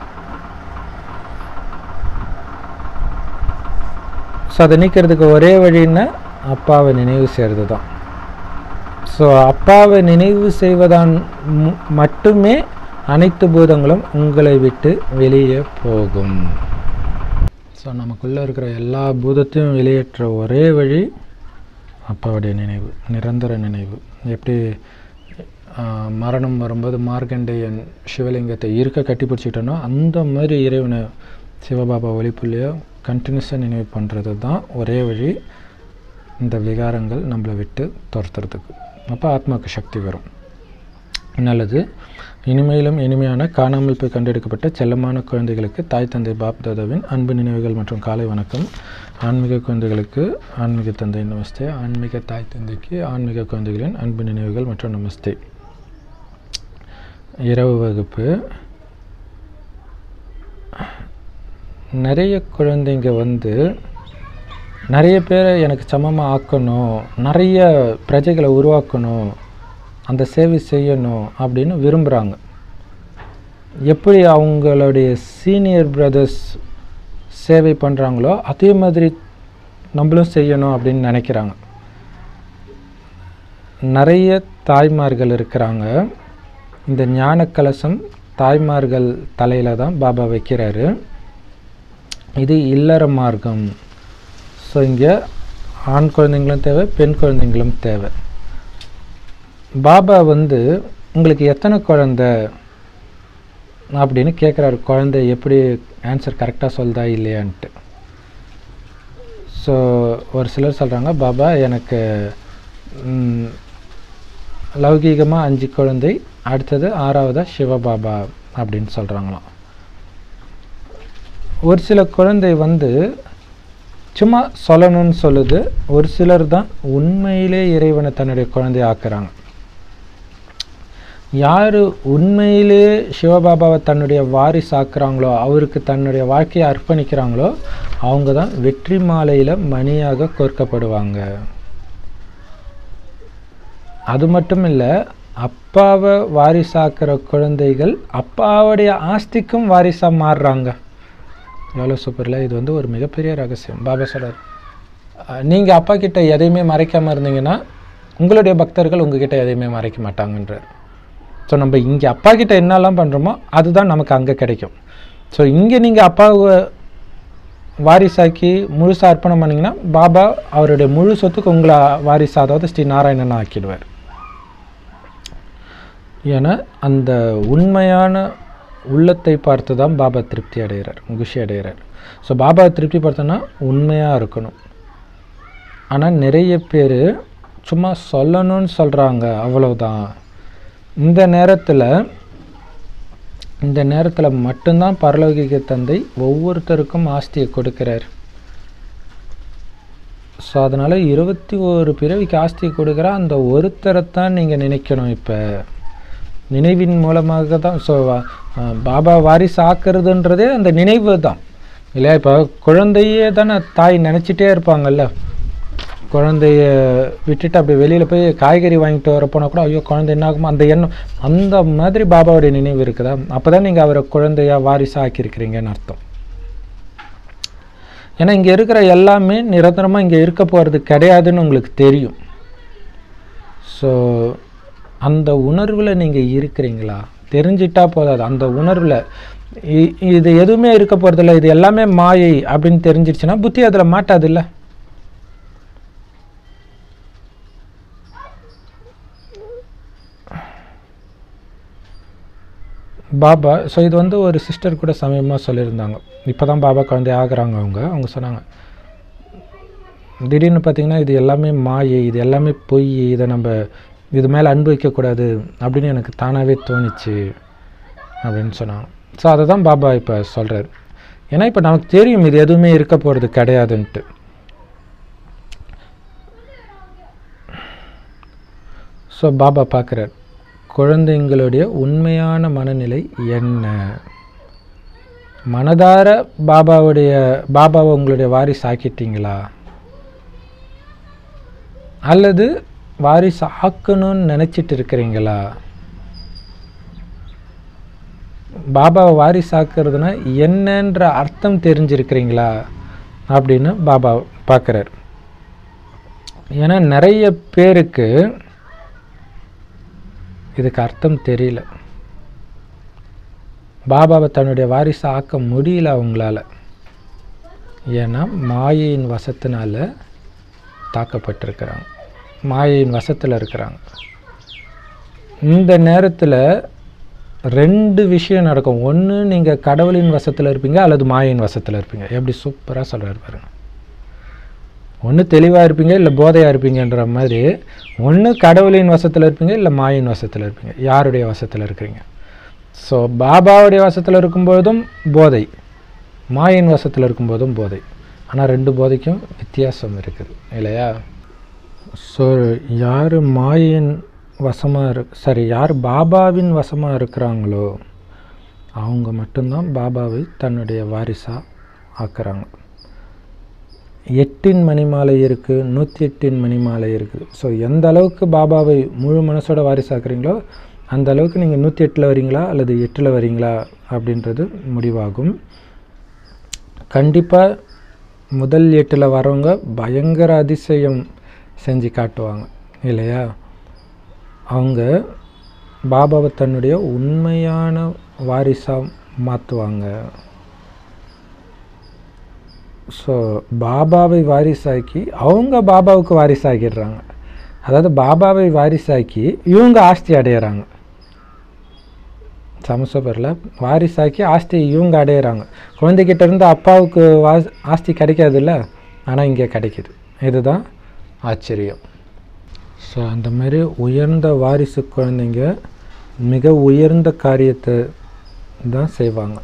ஸோ அதை நீக்கிறதுக்கு ஒரே வழின்னா அப்பாவை நினைவு செய்கிறது தான் ஸோ அப்பாவை நினைவு செய்வதான் மு- மட்டுமே அனைத்து பூதங்களும் உங்களை விட்டு வெளியே போகும் ஸோ நமக்குள்ளே இருக்கிற எல்லா பூதத்தையும் வெளியேற்ற ஒரே வழி அப்பாவுடைய நினைவு நிரந்தர நினைவு எப்படி ஆஹ், மரணம் வரும்போது மார்க்கண்டேயன் சிவலிங்கத்தை இருக்க கட்டி பிடிச்சிக்கிட்டனோ அந்த மாதிரி இறைவனை சிவபாபா ஒளிப்புள்ளையோ கண்டினியூஸாக நினைவு பண்ணுறது தான் ஒரே வழி இந்த விகாரங்கள் நம்மளை விட்டு துரத்துறதுக்கு அப்போ ஆத்மாவுக்கு சக்தி வரும் நல்லது இனிமையிலும் இனிமையான காணாமல் போய் கண்டெடுக்கப்பட்ட செல்லமான குழந்தைகளுக்கு தாய் தந்தை பாப் தாதாவின் அன்பு நினைவுகள் மற்றும் காலை வணக்கம் ஆன்மீக குழந்தைகளுக்கு ஆன்மீக தந்தை நமஸ்தே ஆன்மீக தாய் தந்தைக்கு ஆன்மீக குழந்தைகளின் அன்பு நினைவுகள் மற்றும் நமஸ்தே இரவு வகுப்பு நிறைய குழந்தைங்க வந்து நிறைய பேரை எனக்கு சமமாக ஆக்கணும் நிறைய பிரஜைகளை உருவாக்கணும் அந்த சேவை செய்யணும் அப்படின்னு விரும்புகிறாங்க எப்படி அவங்களுடைய சீனியர் பிரதர்ஸ் சேவை பண்ணுறாங்களோ அதே மாதிரி நம்மளும் செய்யணும் அப்படின்னு நினைக்கிறாங்க நிறைய தாய்மார்கள் இருக்கிறாங்க இந்த ஞான கலசம் தாய்மார்கள் தலையில் தான் பாபா வைக்கிறாரு இது இல்லற மார்க்கம் ஸோ இங்கே ஆண் குழந்தைங்களும் தேவை பெண் குழந்தைங்களும் தேவை பாபா வந்து உங்களுக்கு எத்தனை குழந்தை அப்படின்னு கேட்குறாரு குழந்தை எப்படி ஆன்சர் கரெக்டாக சொல்தா இல்லையான்ட்டு ஸோ ஒரு சிலர் சொல்கிறாங்க பாபா எனக்கு ம், லௌகீகமாக அஞ்சு குழந்தை அடுத்தது ஆறாவதா சிவபாபா அப்படின்னு சொல்கிறாங்களாம் ஒரு சில குழந்தை வந்து சும்மா சொல்லணும்னு சொல்லுது ஒரு சிலர் தான் உண்மையிலே இறைவனை தன்னுடைய குழந்தைய ஆக்குறாங்க யார் உண்மையிலே சிவபாபாவை தன்னுடைய வாரிசு ஆக்குறாங்களோ அவருக்கு தன்னுடைய வாழ்க்கையை அர்ப்பணிக்கிறாங்களோ அவங்க தான் வெற்றி மாலையில் மணியாக கோர்க்கப்படுவாங்க அது மட்டும் இல்லை அப்பாவை வாரிசாக்குற குழந்தைகள் அப்பாவுடைய ஆஸ்திக்கும் வாரிசாக மாறுறாங்க எவ்வளோ சூப்பரில் இது வந்து ஒரு மிகப்பெரிய ரகசியம் பாபா சொல்றார் நீங்கள் அப்பா கிட்ட எதையுமே மறைக்காமல் இருந்தீங்கன்னா உங்களுடைய பக்தர்கள் உங்ககிட்ட எதையுமே மறைக்க மாட்டாங்கன்றார் ஸோ நம்ம இங்கே அப்பா கிட்ட என்னெல்லாம் பண்ணுறோமோ அதுதான் நமக்கு அங்கே கிடைக்கும் ஸோ இங்கே நீங்கள் அப்பாவை வாரிசாக்கி முழுசாக அர்ப்பணம் பண்ணிங்கன்னா பாபா அவருடைய முழு சொத்துக்கு உங்களை வாரிசு அதாவது ஸ்ரீ நாராயணன் ஆக்கிடுவார் ஏன்னா அந்த உண்மையான உள்ளத்தை பார்த்து தான் பாபா திருப்தி அடைகிறார் குஷி அடைகிறார் ஸோ பாபா திருப்தி பார்த்தோன்னா உண்மையாக இருக்கணும் ஆனால் நிறைய பேர் சும்மா சொல்லணும்னு சொல்கிறாங்க அவ்வளவுதான் இந்த நேரத்தில் இந்த நேரத்தில் மட்டும்தான் பரலோகிக தந்தை ஒவ்வொருத்தருக்கும் ஆஸ்தியை கொடுக்கிறார் ஸோ அதனால் இருபத்தி ஒரு பிறவிக்கு ஆஸ்தியை கொடுக்குற அந்த ஒருத்தரைத்தான் நீங்கள் நினைக்கணும் இப்போ நினைவின் மூலமாக தான் ஸோ பாபா வாரிசு ஆக்குறதுன்றதே அந்த நினைவு தான் இல்லையா இப்போ குழந்தையே தானே தாய் நினச்சிட்டே இருப்பாங்கல்ல குழந்தைய விட்டுட்டு அப்படி வெளியில் போய் காய்கறி வாங்கிட்டு வரப்போனா கூட ஐயோ குழந்தை என்ன ஆகுமோ அந்த எண்ணம் அந்த மாதிரி பாபாவுடைய நினைவு இருக்குதா அப்போ தான் நீங்கள் அவரை குழந்தையா வாரிசாக ஆக்கியிருக்கிறீங்கன்னு அர்த்தம் ஏன்னா இங்கே இருக்கிற எல்லாமே நிரந்தரமாக இங்கே இருக்க போகிறது கிடையாதுன்னு உங்களுக்கு தெரியும் ஸோ அந்த உணர்வில் நீங்கள் இருக்கிறீங்களா தெரிஞ்சிட்டா போதாது அந்த உணர்வில் இது எதுவுமே இருக்க போகிறதில்ல இது எல்லாமே மாயை அப்படின்னு தெரிஞ்சிடுச்சுன்னா புத்தி அதில் மாட்டாதுல்ல பாபா ஸோ இது வந்து ஒரு சிஸ்டர் கூட சமயமாக சொல்லியிருந்தாங்க இப்போ தான் பாபா குழந்தை ஆகுறாங்க அவங்க அவங்க சொன்னாங்க திடீர்னு பார்த்தீங்கன்னா இது எல்லாமே மாயை இது எல்லாமே பொய் இதை நம்ம இது மேலே அன்பு வைக்கக்கூடாது அப்படின்னு எனக்கு தானாகவே தோணுச்சு அப்படின்னு சொன்னாங்க ஸோ அதை தான் பாபா இப்போ சொல்கிறார் ஏன்னா இப்போ நமக்கு தெரியும் இது எதுவுமே இருக்க போகிறது கிடையாதுன்ட்டு ஸோ பாபா பார்க்குறார் குழந்தைங்களுடைய உண்மையான மனநிலை என்ன மனதார பாபாவுடைய பாபாவை உங்களுடைய வாரிசு ஆக்கிட்டீங்களா அல்லது வாரிசு ஆக்கணும்னு நினச்சிட்டு இருக்கிறீங்களா பாபாவை வாரிசு ஆக்குறதுனா என்னன்ற அர்த்தம் தெரிஞ்சிருக்கிறீங்களா அப்படின்னு பாபா பார்க்குறார் ஏன்னா நிறைய பேருக்கு இதுக்கு அர்த்தம் தெரியல பாபாவை தன்னுடைய வாரிசு ஆக்க முடியல அவங்களால ஏன்னா மாயையின் வசத்தினால தாக்கப்பட்டிருக்கிறாங்க மாயையின் வசத்தில் இருக்கிறாங்க இந்த நேரத்தில் ரெண்டு விஷயம் நடக்கும் ஒன்று நீங்கள் கடவுளின் வசத்தில் இருப்பீங்க அல்லது மாயையின் வசத்தில் இருப்பீங்க எப்படி சூப்பராக சொல்கிறாரு பாருங்க ஒன்று தெளிவாக இருப்பீங்க இல்லை போதையாக இருப்பீங்கன்ற மாதிரி ஒன்று கடவுளின் வசத்தில் இருப்பீங்க இல்லை மாயின் வசத்தில் இருப்பீங்க யாருடைய வசத்தில் இருக்கிறீங்க ஸோ பாபாவுடைய வசத்தில் இருக்கும்போதும் போதை மாயின் வசத்தில் இருக்கும்போதும் போதை ஆனால் ரெண்டு போதைக்கும் வித்தியாசம் இருக்குது இல்லையா ஸோ யார் மாயின் வசமாக இரு சரி யார் பாபாவின் வசமாக இருக்கிறாங்களோ அவங்க மட்டும்தான் பாபாவை தன்னுடைய வாரிசாக ஆக்குறாங்க எட்டின் மணிமாலை இருக்குது நூற்றி எட்டின் மணிமாலை இருக்குது ஸோ எந்த அளவுக்கு பாபாவை முழு மனசோட வாரிசாக்குறீங்களோ அந்த அளவுக்கு நீங்கள் நூற்றி எட்டில் வரீங்களா அல்லது எட்டில் வரீங்களா அப்படின்றது முடிவாகும் கண்டிப்பாக முதல் எட்டில் வரவங்க பயங்கர அதிசயம் செஞ்சு காட்டுவாங்க இல்லையா அவங்க பாபாவை தன்னுடைய உண்மையான வாரிசாக மாற்றுவாங்க ஸோ பாபாவை வாரிசாக்கி அவங்க பாபாவுக்கு வாரிசாக்கிடுறாங்க அதாவது பாபாவை வாரிசாக்கி இவங்க ஆஸ்தி அடையிறாங்க சமசபரில் வாரிசாக்கி ஆஸ்தி இவங்க அடையிறாங்க குழந்தைகிட்ட இருந்து அப்பாவுக்கு வா ஆஸ்தி கிடைக்காதுல்ல ஆனால் இங்கே கிடைக்குது இதுதான் ஆச்சரியம் ஸோ அந்த மாதிரி உயர்ந்த வாரிசு குழந்தைங்க மிக உயர்ந்த காரியத்தை தான் செய்வாங்க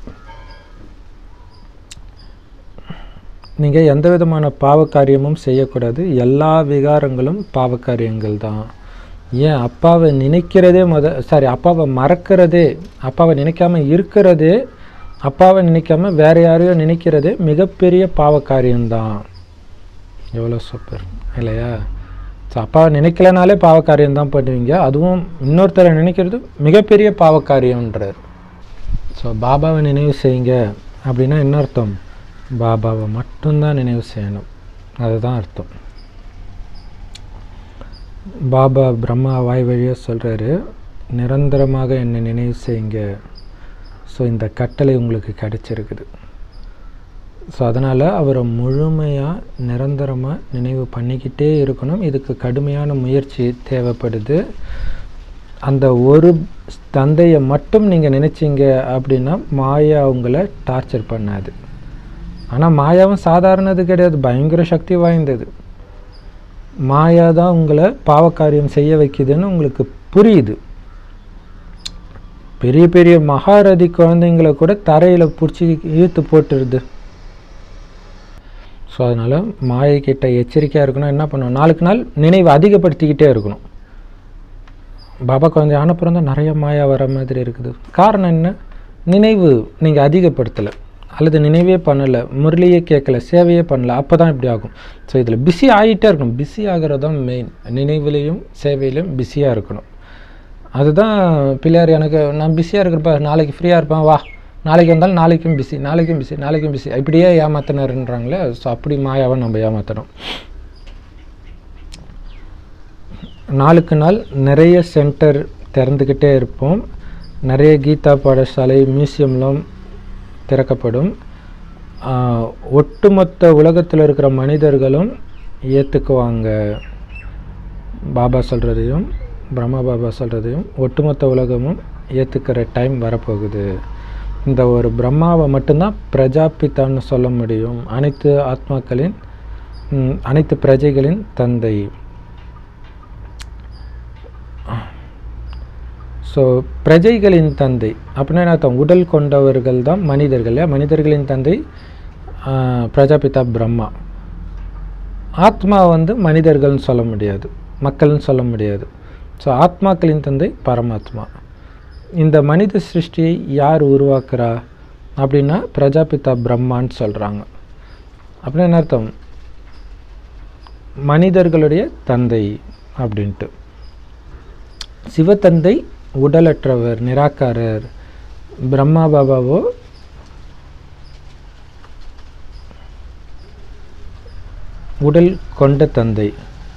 நீங்கள் எந்த விதமான பாவக்காரியமும் செய்யக்கூடாது எல்லா விகாரங்களும் பாவக்காரியங்கள் தான் ஏன் அப்பாவை நினைக்கிறதே முத சாரி அப்பாவை மறக்கிறதே அப்பாவை நினைக்காம இருக்கிறதே அப்பாவை நினைக்காம வேற யாரையோ நினைக்கிறதே மிகப்பெரிய பாவக்காரியம்தான் எவ்வளோ சூப்பர் இல்லையா ஸோ அப்பாவை நினைக்கலனாலே பாவக்காரியம் தான் பண்ணுவீங்க அதுவும் இன்னொருத்தரை நினைக்கிறது மிகப்பெரிய பாவக்காரியம்ன்றார் ஸோ பாபாவை நினைவு செய்யுங்க அப்படின்னா என்ன அர்த்தம் பாபாவை மட்டும்தான் நினைவு செய்யணும் அதுதான் அர்த்தம் பாபா பிரம்மா வாய் வழியாக சொல்கிறாரு நிரந்தரமாக என்னை நினைவு செய்யுங்க ஸோ இந்த கட்டளை உங்களுக்கு கிடைச்சிருக்குது ஸோ அதனால் அவரை முழுமையாக நிரந்தரமாக நினைவு பண்ணிக்கிட்டே இருக்கணும் இதுக்கு கடுமையான முயற்சி தேவைப்படுது அந்த ஒரு தந்தையை மட்டும் நீங்கள் நினச்சிங்க அப்படின்னா மாயா அவங்கள டார்ச்சர் பண்ணாது ஆனால் மாயாவும் சாதாரணது கிடையாது பயங்கர சக்தி வாய்ந்தது மாயா தான் உங்களை பாவக்காரியம் செய்ய வைக்குதுன்னு உங்களுக்கு புரியுது பெரிய பெரிய மகாரதி குழந்தைங்களை கூட தரையில் பிடிச்சி இழுத்து போட்டுருது ஸோ அதனால் மாயை கிட்ட எச்சரிக்கையாக இருக்கணும் என்ன பண்ணணும் நாளுக்கு நாள் நினைவு அதிகப்படுத்திக்கிட்டே இருக்கணும் பாபா குழந்தை ஆனப்புறம் தான் நிறைய மாயா வர மாதிரி இருக்குது காரணம் என்ன நினைவு நீங்கள் அதிகப்படுத்தலை அல்லது நினைவே பண்ணலை முரளியே கேட்கல சேவையே பண்ணல அப்போ தான் இப்படி ஆகும் ஸோ இதில் பிஸி ஆகிட்டே இருக்கணும் பிஸி ஆகிறது தான் மெயின் நினைவுலேயும் சேவையிலையும் பிஸியாக இருக்கணும் அதுதான் பிள்ளையார் எனக்கு நான் பிஸியாக இருக்கிறப்ப நாளைக்கு ஃப்ரீயாக இருப்பேன் வா நாளைக்கு வந்தாலும் நாளைக்கும் பிஸி நாளைக்கும் பிஸி நாளைக்கும் பிஸி இப்படியே ஏமாத்தினாருன்றாங்களே ஸோ அப்படி மாயாவை நம்ம ஏமாற்றணும் நாளுக்கு நாள் நிறைய சென்டர் திறந்துக்கிட்டே இருப்போம் நிறைய கீதா பாடசாலை மியூசியம்லாம் திறக்கப்படும் ஆஹ், ஒட்டுமொத்த உலகத்தில் இருக்கிற மனிதர்களும் ஏற்றுக்குவாங்க பாபா சொல்கிறதையும் பிரம்மா பாபா சொல்கிறதையும் ஒட்டுமொத்த உலகமும் ஏற்றுக்கிற டைம் வரப்போகுது இந்த ஒரு பிரம்மாவை மட்டும்தான் பிரஜாபிதான்னு சொல்ல முடியும் அனைத்து ஆத்மாக்களின் ம், அனைத்து பிரஜைகளின் தந்தை ஸோ பிரஜைகளின் தந்தை அப்படின்னா என்ன அர்த்தம் உடல் கொண்டவர்கள் தான் மனிதர்கள் இல்லையா? மனிதர்களின் தந்தை ஆ, பிரஜாபிதா பிரம்மா ஆத்மா வந்து மனிதர்கள்னு சொல்ல முடியாது மக்கள்னு சொல்ல முடியாது ஸோ ஆத்மாக்களின் தந்தை பரமாத்மா இந்த மனித சிருஷ்டியை யார் உருவாக்குறா அப்படின்னா பிரஜாபிதா பிரம்மான்னு சொல்கிறாங்க அப்படின்னா என்ன அர்த்தம் மனிதர்களுடைய தந்தை அப்படின்ட்டு சிவத்தந்தை உடலற்றவர் நிராகாரர் பிரம்மா பாபாவோ உடல் கொண்ட தந்தை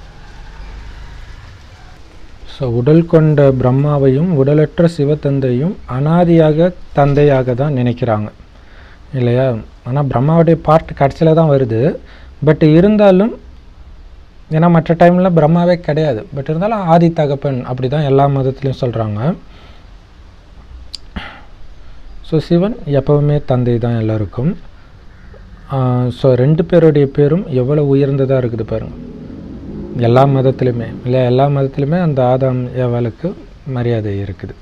ஸோ உடல் கொண்ட பிரம்மாவையும் உடலற்ற சிவத்தந்தையும் அனாதியாக தந்தையாக தான் நினைக்கிறாங்க இல்லையா ஆனால் பிரம்மாவுடைய பார்ட் கடைசியில் தான் வருது பட் இருந்தாலும் ஏன்னா மற்ற டைமில் பிரம்மாவே கிடையாது பட் இருந்தாலும் ஆதி தகப்பன் அப்படி தான் எல்லா மதத்துலேயும் சொல்கிறாங்க ஸோ சிவன் எப்பவுமே தந்தை தான் எல்லாருக்கும் ஸோ ரெண்டு பேருடைய பேரும் எவ்வளோ உயர்ந்ததாக இருக்குது பாருங்க எல்லா மதத்துலையுமே இல்லை எல்லா மதத்துலையுமே அந்த ஆதாம் ஏவாளுக்கு மரியாதை இருக்குது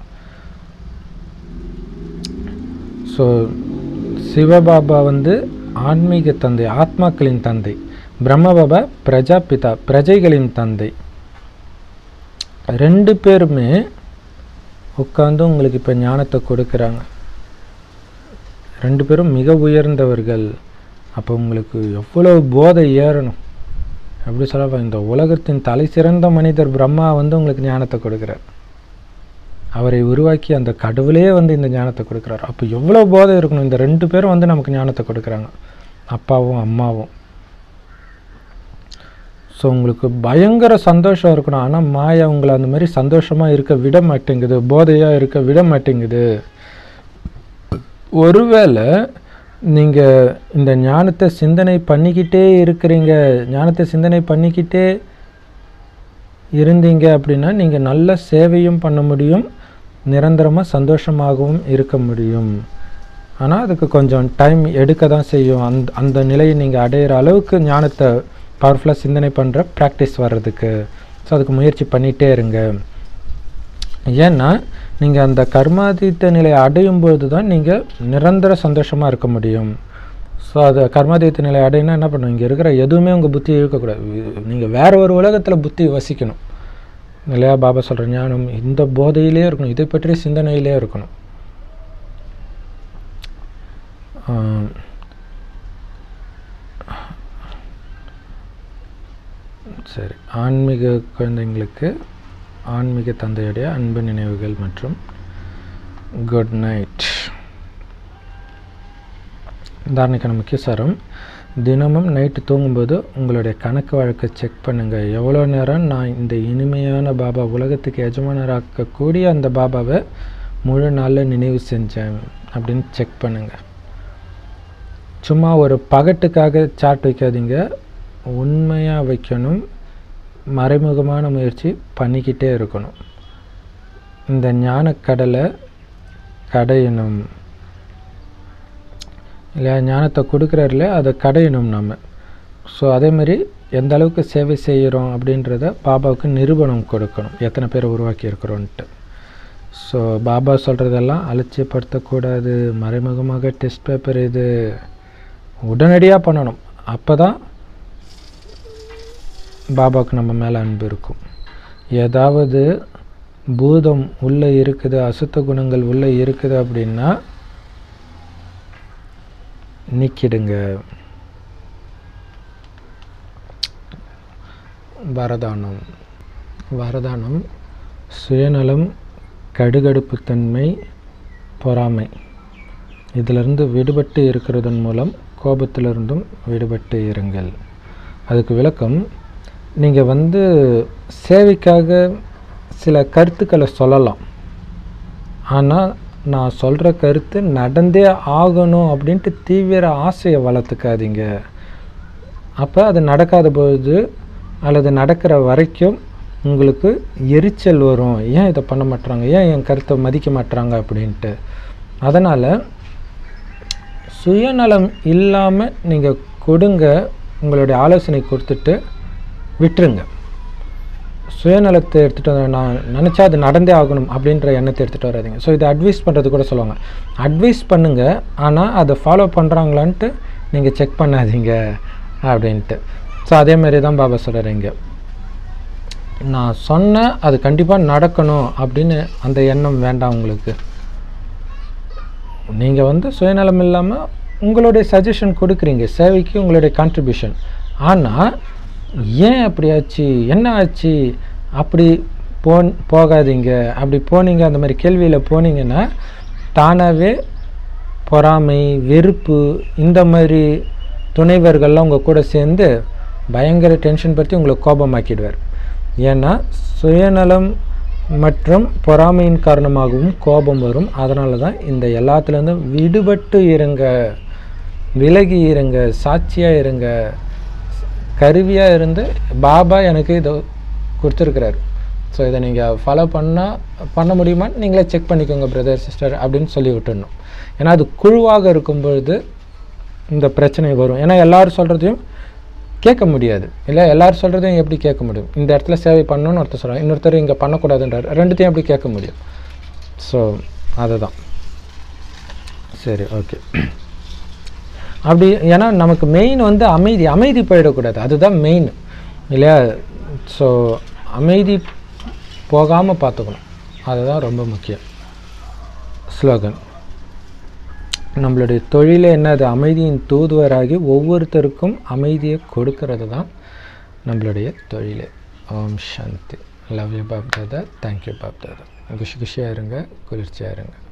ஸோ சிவபாபா வந்து ஆன்மீக தந்தை ஆத்மாக்களின் தந்தை பிரம்மபாபா பிரஜாபிதா பிரஜைகளின் தந்தை ரெண்டு பேருமே உட்காந்து உங்களுக்கு இப்போ ஞானத்தை கொடுக்குறாங்க ரெண்டு பேரும் மிக உயர்ந்தவர்கள் அப்போ உங்களுக்கு எவ்வளோ போதை ஏறணும் எப்படி சொல்ல இந்த உலகத்தின் தலை சிறந்த மனிதர் பிரம்மா வந்து உங்களுக்கு ஞானத்தை கொடுக்குறார் அவரை உருவாக்கி அந்த கடவுளே வந்து இந்த ஞானத்தை கொடுக்குறாரு அப்போ எவ்வளோ போதை இருக்கணும் இந்த ரெண்டு பேரும் வந்து நமக்கு ஞானத்தை கொடுக்குறாங்க அப்பாவும் அம்மாவும் ஸோ உங்களுக்கு பயங்கர சந்தோஷம் இருக்கணும் ஆனால் மாயா உங்களை அந்த மாதிரி சந்தோஷமாக இருக்க விட மாட்டேங்குது போதையாக இருக்க விட மாட்டேங்குது ஒருவேளை நீங்கள் இந்த ஞானத்தை சிந்தனை பண்ணிக்கிட்டே இருக்கிறீங்க ஞானத்தை சிந்தனை பண்ணிக்கிட்டே இருந்தீங்க அப்படின்னா நீங்கள் நல்ல சேவையும் பண்ண முடியும் நிரந்தரமாக சந்தோஷமாகவும் இருக்க முடியும் ஆனால் அதுக்கு கொஞ்சம் டைம் எடுக்க தான் செய்யும் அந்த அந்த நிலையை நீங்கள் அடையிற அளவுக்கு ஞானத்தை பவர்ஃபுல்லாக சிந்தனை பண்ணுற ப்ராக்டிஸ் வர்றதுக்கு ஸோ அதுக்கு முயற்சி பண்ணிகிட்டே இருங்க ஏன்னா நீங்கள் அந்த கர்மாதீத்த நிலையை அடையும் பொழுது தான் நீங்கள் நிரந்தர சந்தோஷமாக இருக்க முடியும் ஸோ அது கர்மாதீத்த நிலை அடையினா என்ன பண்ணும் இங்கே இருக்கிற எதுவுமே உங்கள் புத்தி இழுக்கக்கூடாது நீங்கள் வேற ஒரு உலகத்தில் புத்தி வசிக்கணும் இல்லையா பாபா சொல்கிற ஞானம் இந்த போதையிலே இருக்கணும் இதை பற்றிய சிந்தனையிலே இருக்கணும் ஆம். சரி ஆன்மீக குழந்தைங்களுக்கு ஆன்மீக தந்தையுடைய அன்பு நினைவுகள் மற்றும் குட் நைட் தாரணைக்கான முக்கிய சாரம் தினமும் நைட்டு தூங்கும்போது உங்களுடைய கணக்கு வழக்கை செக் பண்ணுங்கள் எவ்வளோ நேரம் நான் இந்த இனிமையான பாபா உலகத்துக்கு எஜமானராக்கக்கூடிய அந்த பாபாவை முழு நாளில் நினைவு செஞ்சேன் அப்படின்னு செக் பண்ணுங்கள் சும்மா ஒரு பகட்டுக்காக சாட் வைக்காதீங்க உண்மையாக வைக்கணும் மறைமுகமான முயற்சி பண்ணிக்கிட்டே இருக்கணும் இந்த ஞானக்கடலை கடையணும் இல்லையா ஞானத்தை கொடுக்குறாருல அதை கடையணும் நம்ம ஸோ அதேமாதிரி எந்த அளவுக்கு சேவை செய்கிறோம் அப்படின்றத பாபாவுக்கு நிரூபணம் கொடுக்கணும் எத்தனை பேர் உருவாக்கி இருக்கிறோன்ட்டு ஸோ பாபா சொல்கிறதெல்லாம் அலட்சியப்படுத்தக்கூடாது மறைமுகமாக டெஸ்ட் பேப்பர் இது உடனடியாக பண்ணணும் அப்போ தான் பாபாவுக்கு நம்ம மேலே அன்பு இருக்கும் ஏதாவது பூதம் உள்ளே இருக்குது அசுத்த குணங்கள் உள்ளே இருக்குது அப்படின்னா நீக்கிடுங்க வரதானம் வரதானம் சுயநலம் கடுகடுப்புத்தன்மை பொறாமை இதிலிருந்து விடுபட்டு இருக்கிறதன் மூலம் கோபத்திலிருந்தும் விடுபட்டு இருங்கள் அதுக்கு விளக்கம் நீங்கள் வந்து சேவைக்காக சில கருத்துக்களை சொல்லலாம் ஆனால் நான் சொல்கிற கருத்து நடந்தே ஆகணும் அப்படின்ட்டு தீவிர ஆசையை வளர்த்துக்காதீங்க அப்போ அது நடக்காத பொழுது அல்லது நடக்கிற வரைக்கும் உங்களுக்கு எரிச்சல் வரும் ஏன் இதை பண்ண மாட்றாங்க ஏன் என் கருத்தை மதிக்க மாட்றாங்க அப்படின்ட்டு அதனால் சுயநலம் இல்லாமல் நீங்கள் கொடுங்க உங்களுடைய ஆலோசனை கொடுத்துட்டு விட்டுருங்க சுயநலத்தை எடுத்துகிட்டு வந்து நான் நினச்சா அது நடந்தே ஆகணும் அப்படின்ற எண்ணத்தை எடுத்துகிட்டு வராதீங்க ஸோ இதை அட்வைஸ் பண்ணுறது கூட சொல்லுவாங்க அட்வைஸ் பண்ணுங்கள் ஆனால் அதை ஃபாலோ பண்ணுறாங்களான்ட்டு நீங்கள் செக் பண்ணாதீங்க அப்படின்ட்டு ஸோ அதேமாரி தான் பாபா சொல்கிறீங்க நான் சொன்னேன் அது கண்டிப்பாக நடக்கணும் அப்படின்னு அந்த எண்ணம் வேண்டாம் உங்களுக்கு நீங்கள் வந்து சுயநலம் இல்லாமல் உங்களுடைய சஜஷன் கொடுக்குறீங்க சேவைக்கு உங்களுடைய கான்ட்ரிபியூஷன் ஆனால் ஏன் அப்படி ஆச்சு என்ன ஆச்சு அப்படி போன் போகாதீங்க அப்படி போனீங்க அந்த மாதிரி கேள்வியில் போனீங்கன்னா தானாகவே பொறாமை வெறுப்பு இந்த மாதிரி துணைவர்கள்லாம் உங்கள் கூட சேர்ந்து பயங்கர டென்ஷன் படுத்தி உங்களை கோபமாக்கிடுவார் ஏன்னா சுயநலம் மற்றும் பொறாமையின் காரணமாகவும் கோபம் வரும் அதனால தான் இந்த எல்லாத்துலேருந்தும் விடுபட்டு இருங்க விலகி இருங்க சாட்சியாக இருங்க கருவியாக இருந்து பாபா எனக்கு இதை கொடுத்துருக்குறாரு ஸோ இதை நீங்கள் ஃபாலோ பண்ணால் பண்ண முடியுமான்னு நீங்களே செக் பண்ணிக்கோங்க பிரதர் சிஸ்டர் அப்படின்னு சொல்லி விட்டுடணும் ஏன்னா அது குழுவாக இருக்கும் பொழுது இந்த பிரச்சனை வரும் ஏன்னா எல்லாரும் சொல்கிறதையும் கேட்க முடியாது இல்லை எல்லாரும் சொல்கிறதையும் எப்படி கேட்க முடியும் இந்த இடத்துல சேவை பண்ணணும்னு ஒருத்தர் சொல்கிறாங்க இன்னொருத்தர் இங்கே பண்ணக்கூடாதுன்றார் ரெண்டுத்தையும் எப்படி கேட்க முடியும் ஸோ அதுதான் சரி ஓகே அப்படி ஏன்னா நமக்கு மெயின் வந்து அமைதி அமைதி போயிடக்கூடாது அதுதான் மெயின் இல்லையா ஸோ அமைதி போகாமல் பார்த்துக்கணும் அதுதான் ரொம்ப முக்கியம் ஸ்லோகன் நம்மளுடைய தொழிலே என்னது அமைதியின் தூதுவராகி ஒவ்வொருத்தருக்கும் அமைதியை கொடுக்கறது தான் நம்மளுடைய தொழிலே ஓம் சாந்தி love you Bap Dada thank you Bap Dada குஷி குஷியாக இருங்க குளிர்ச்சியாக இருங்க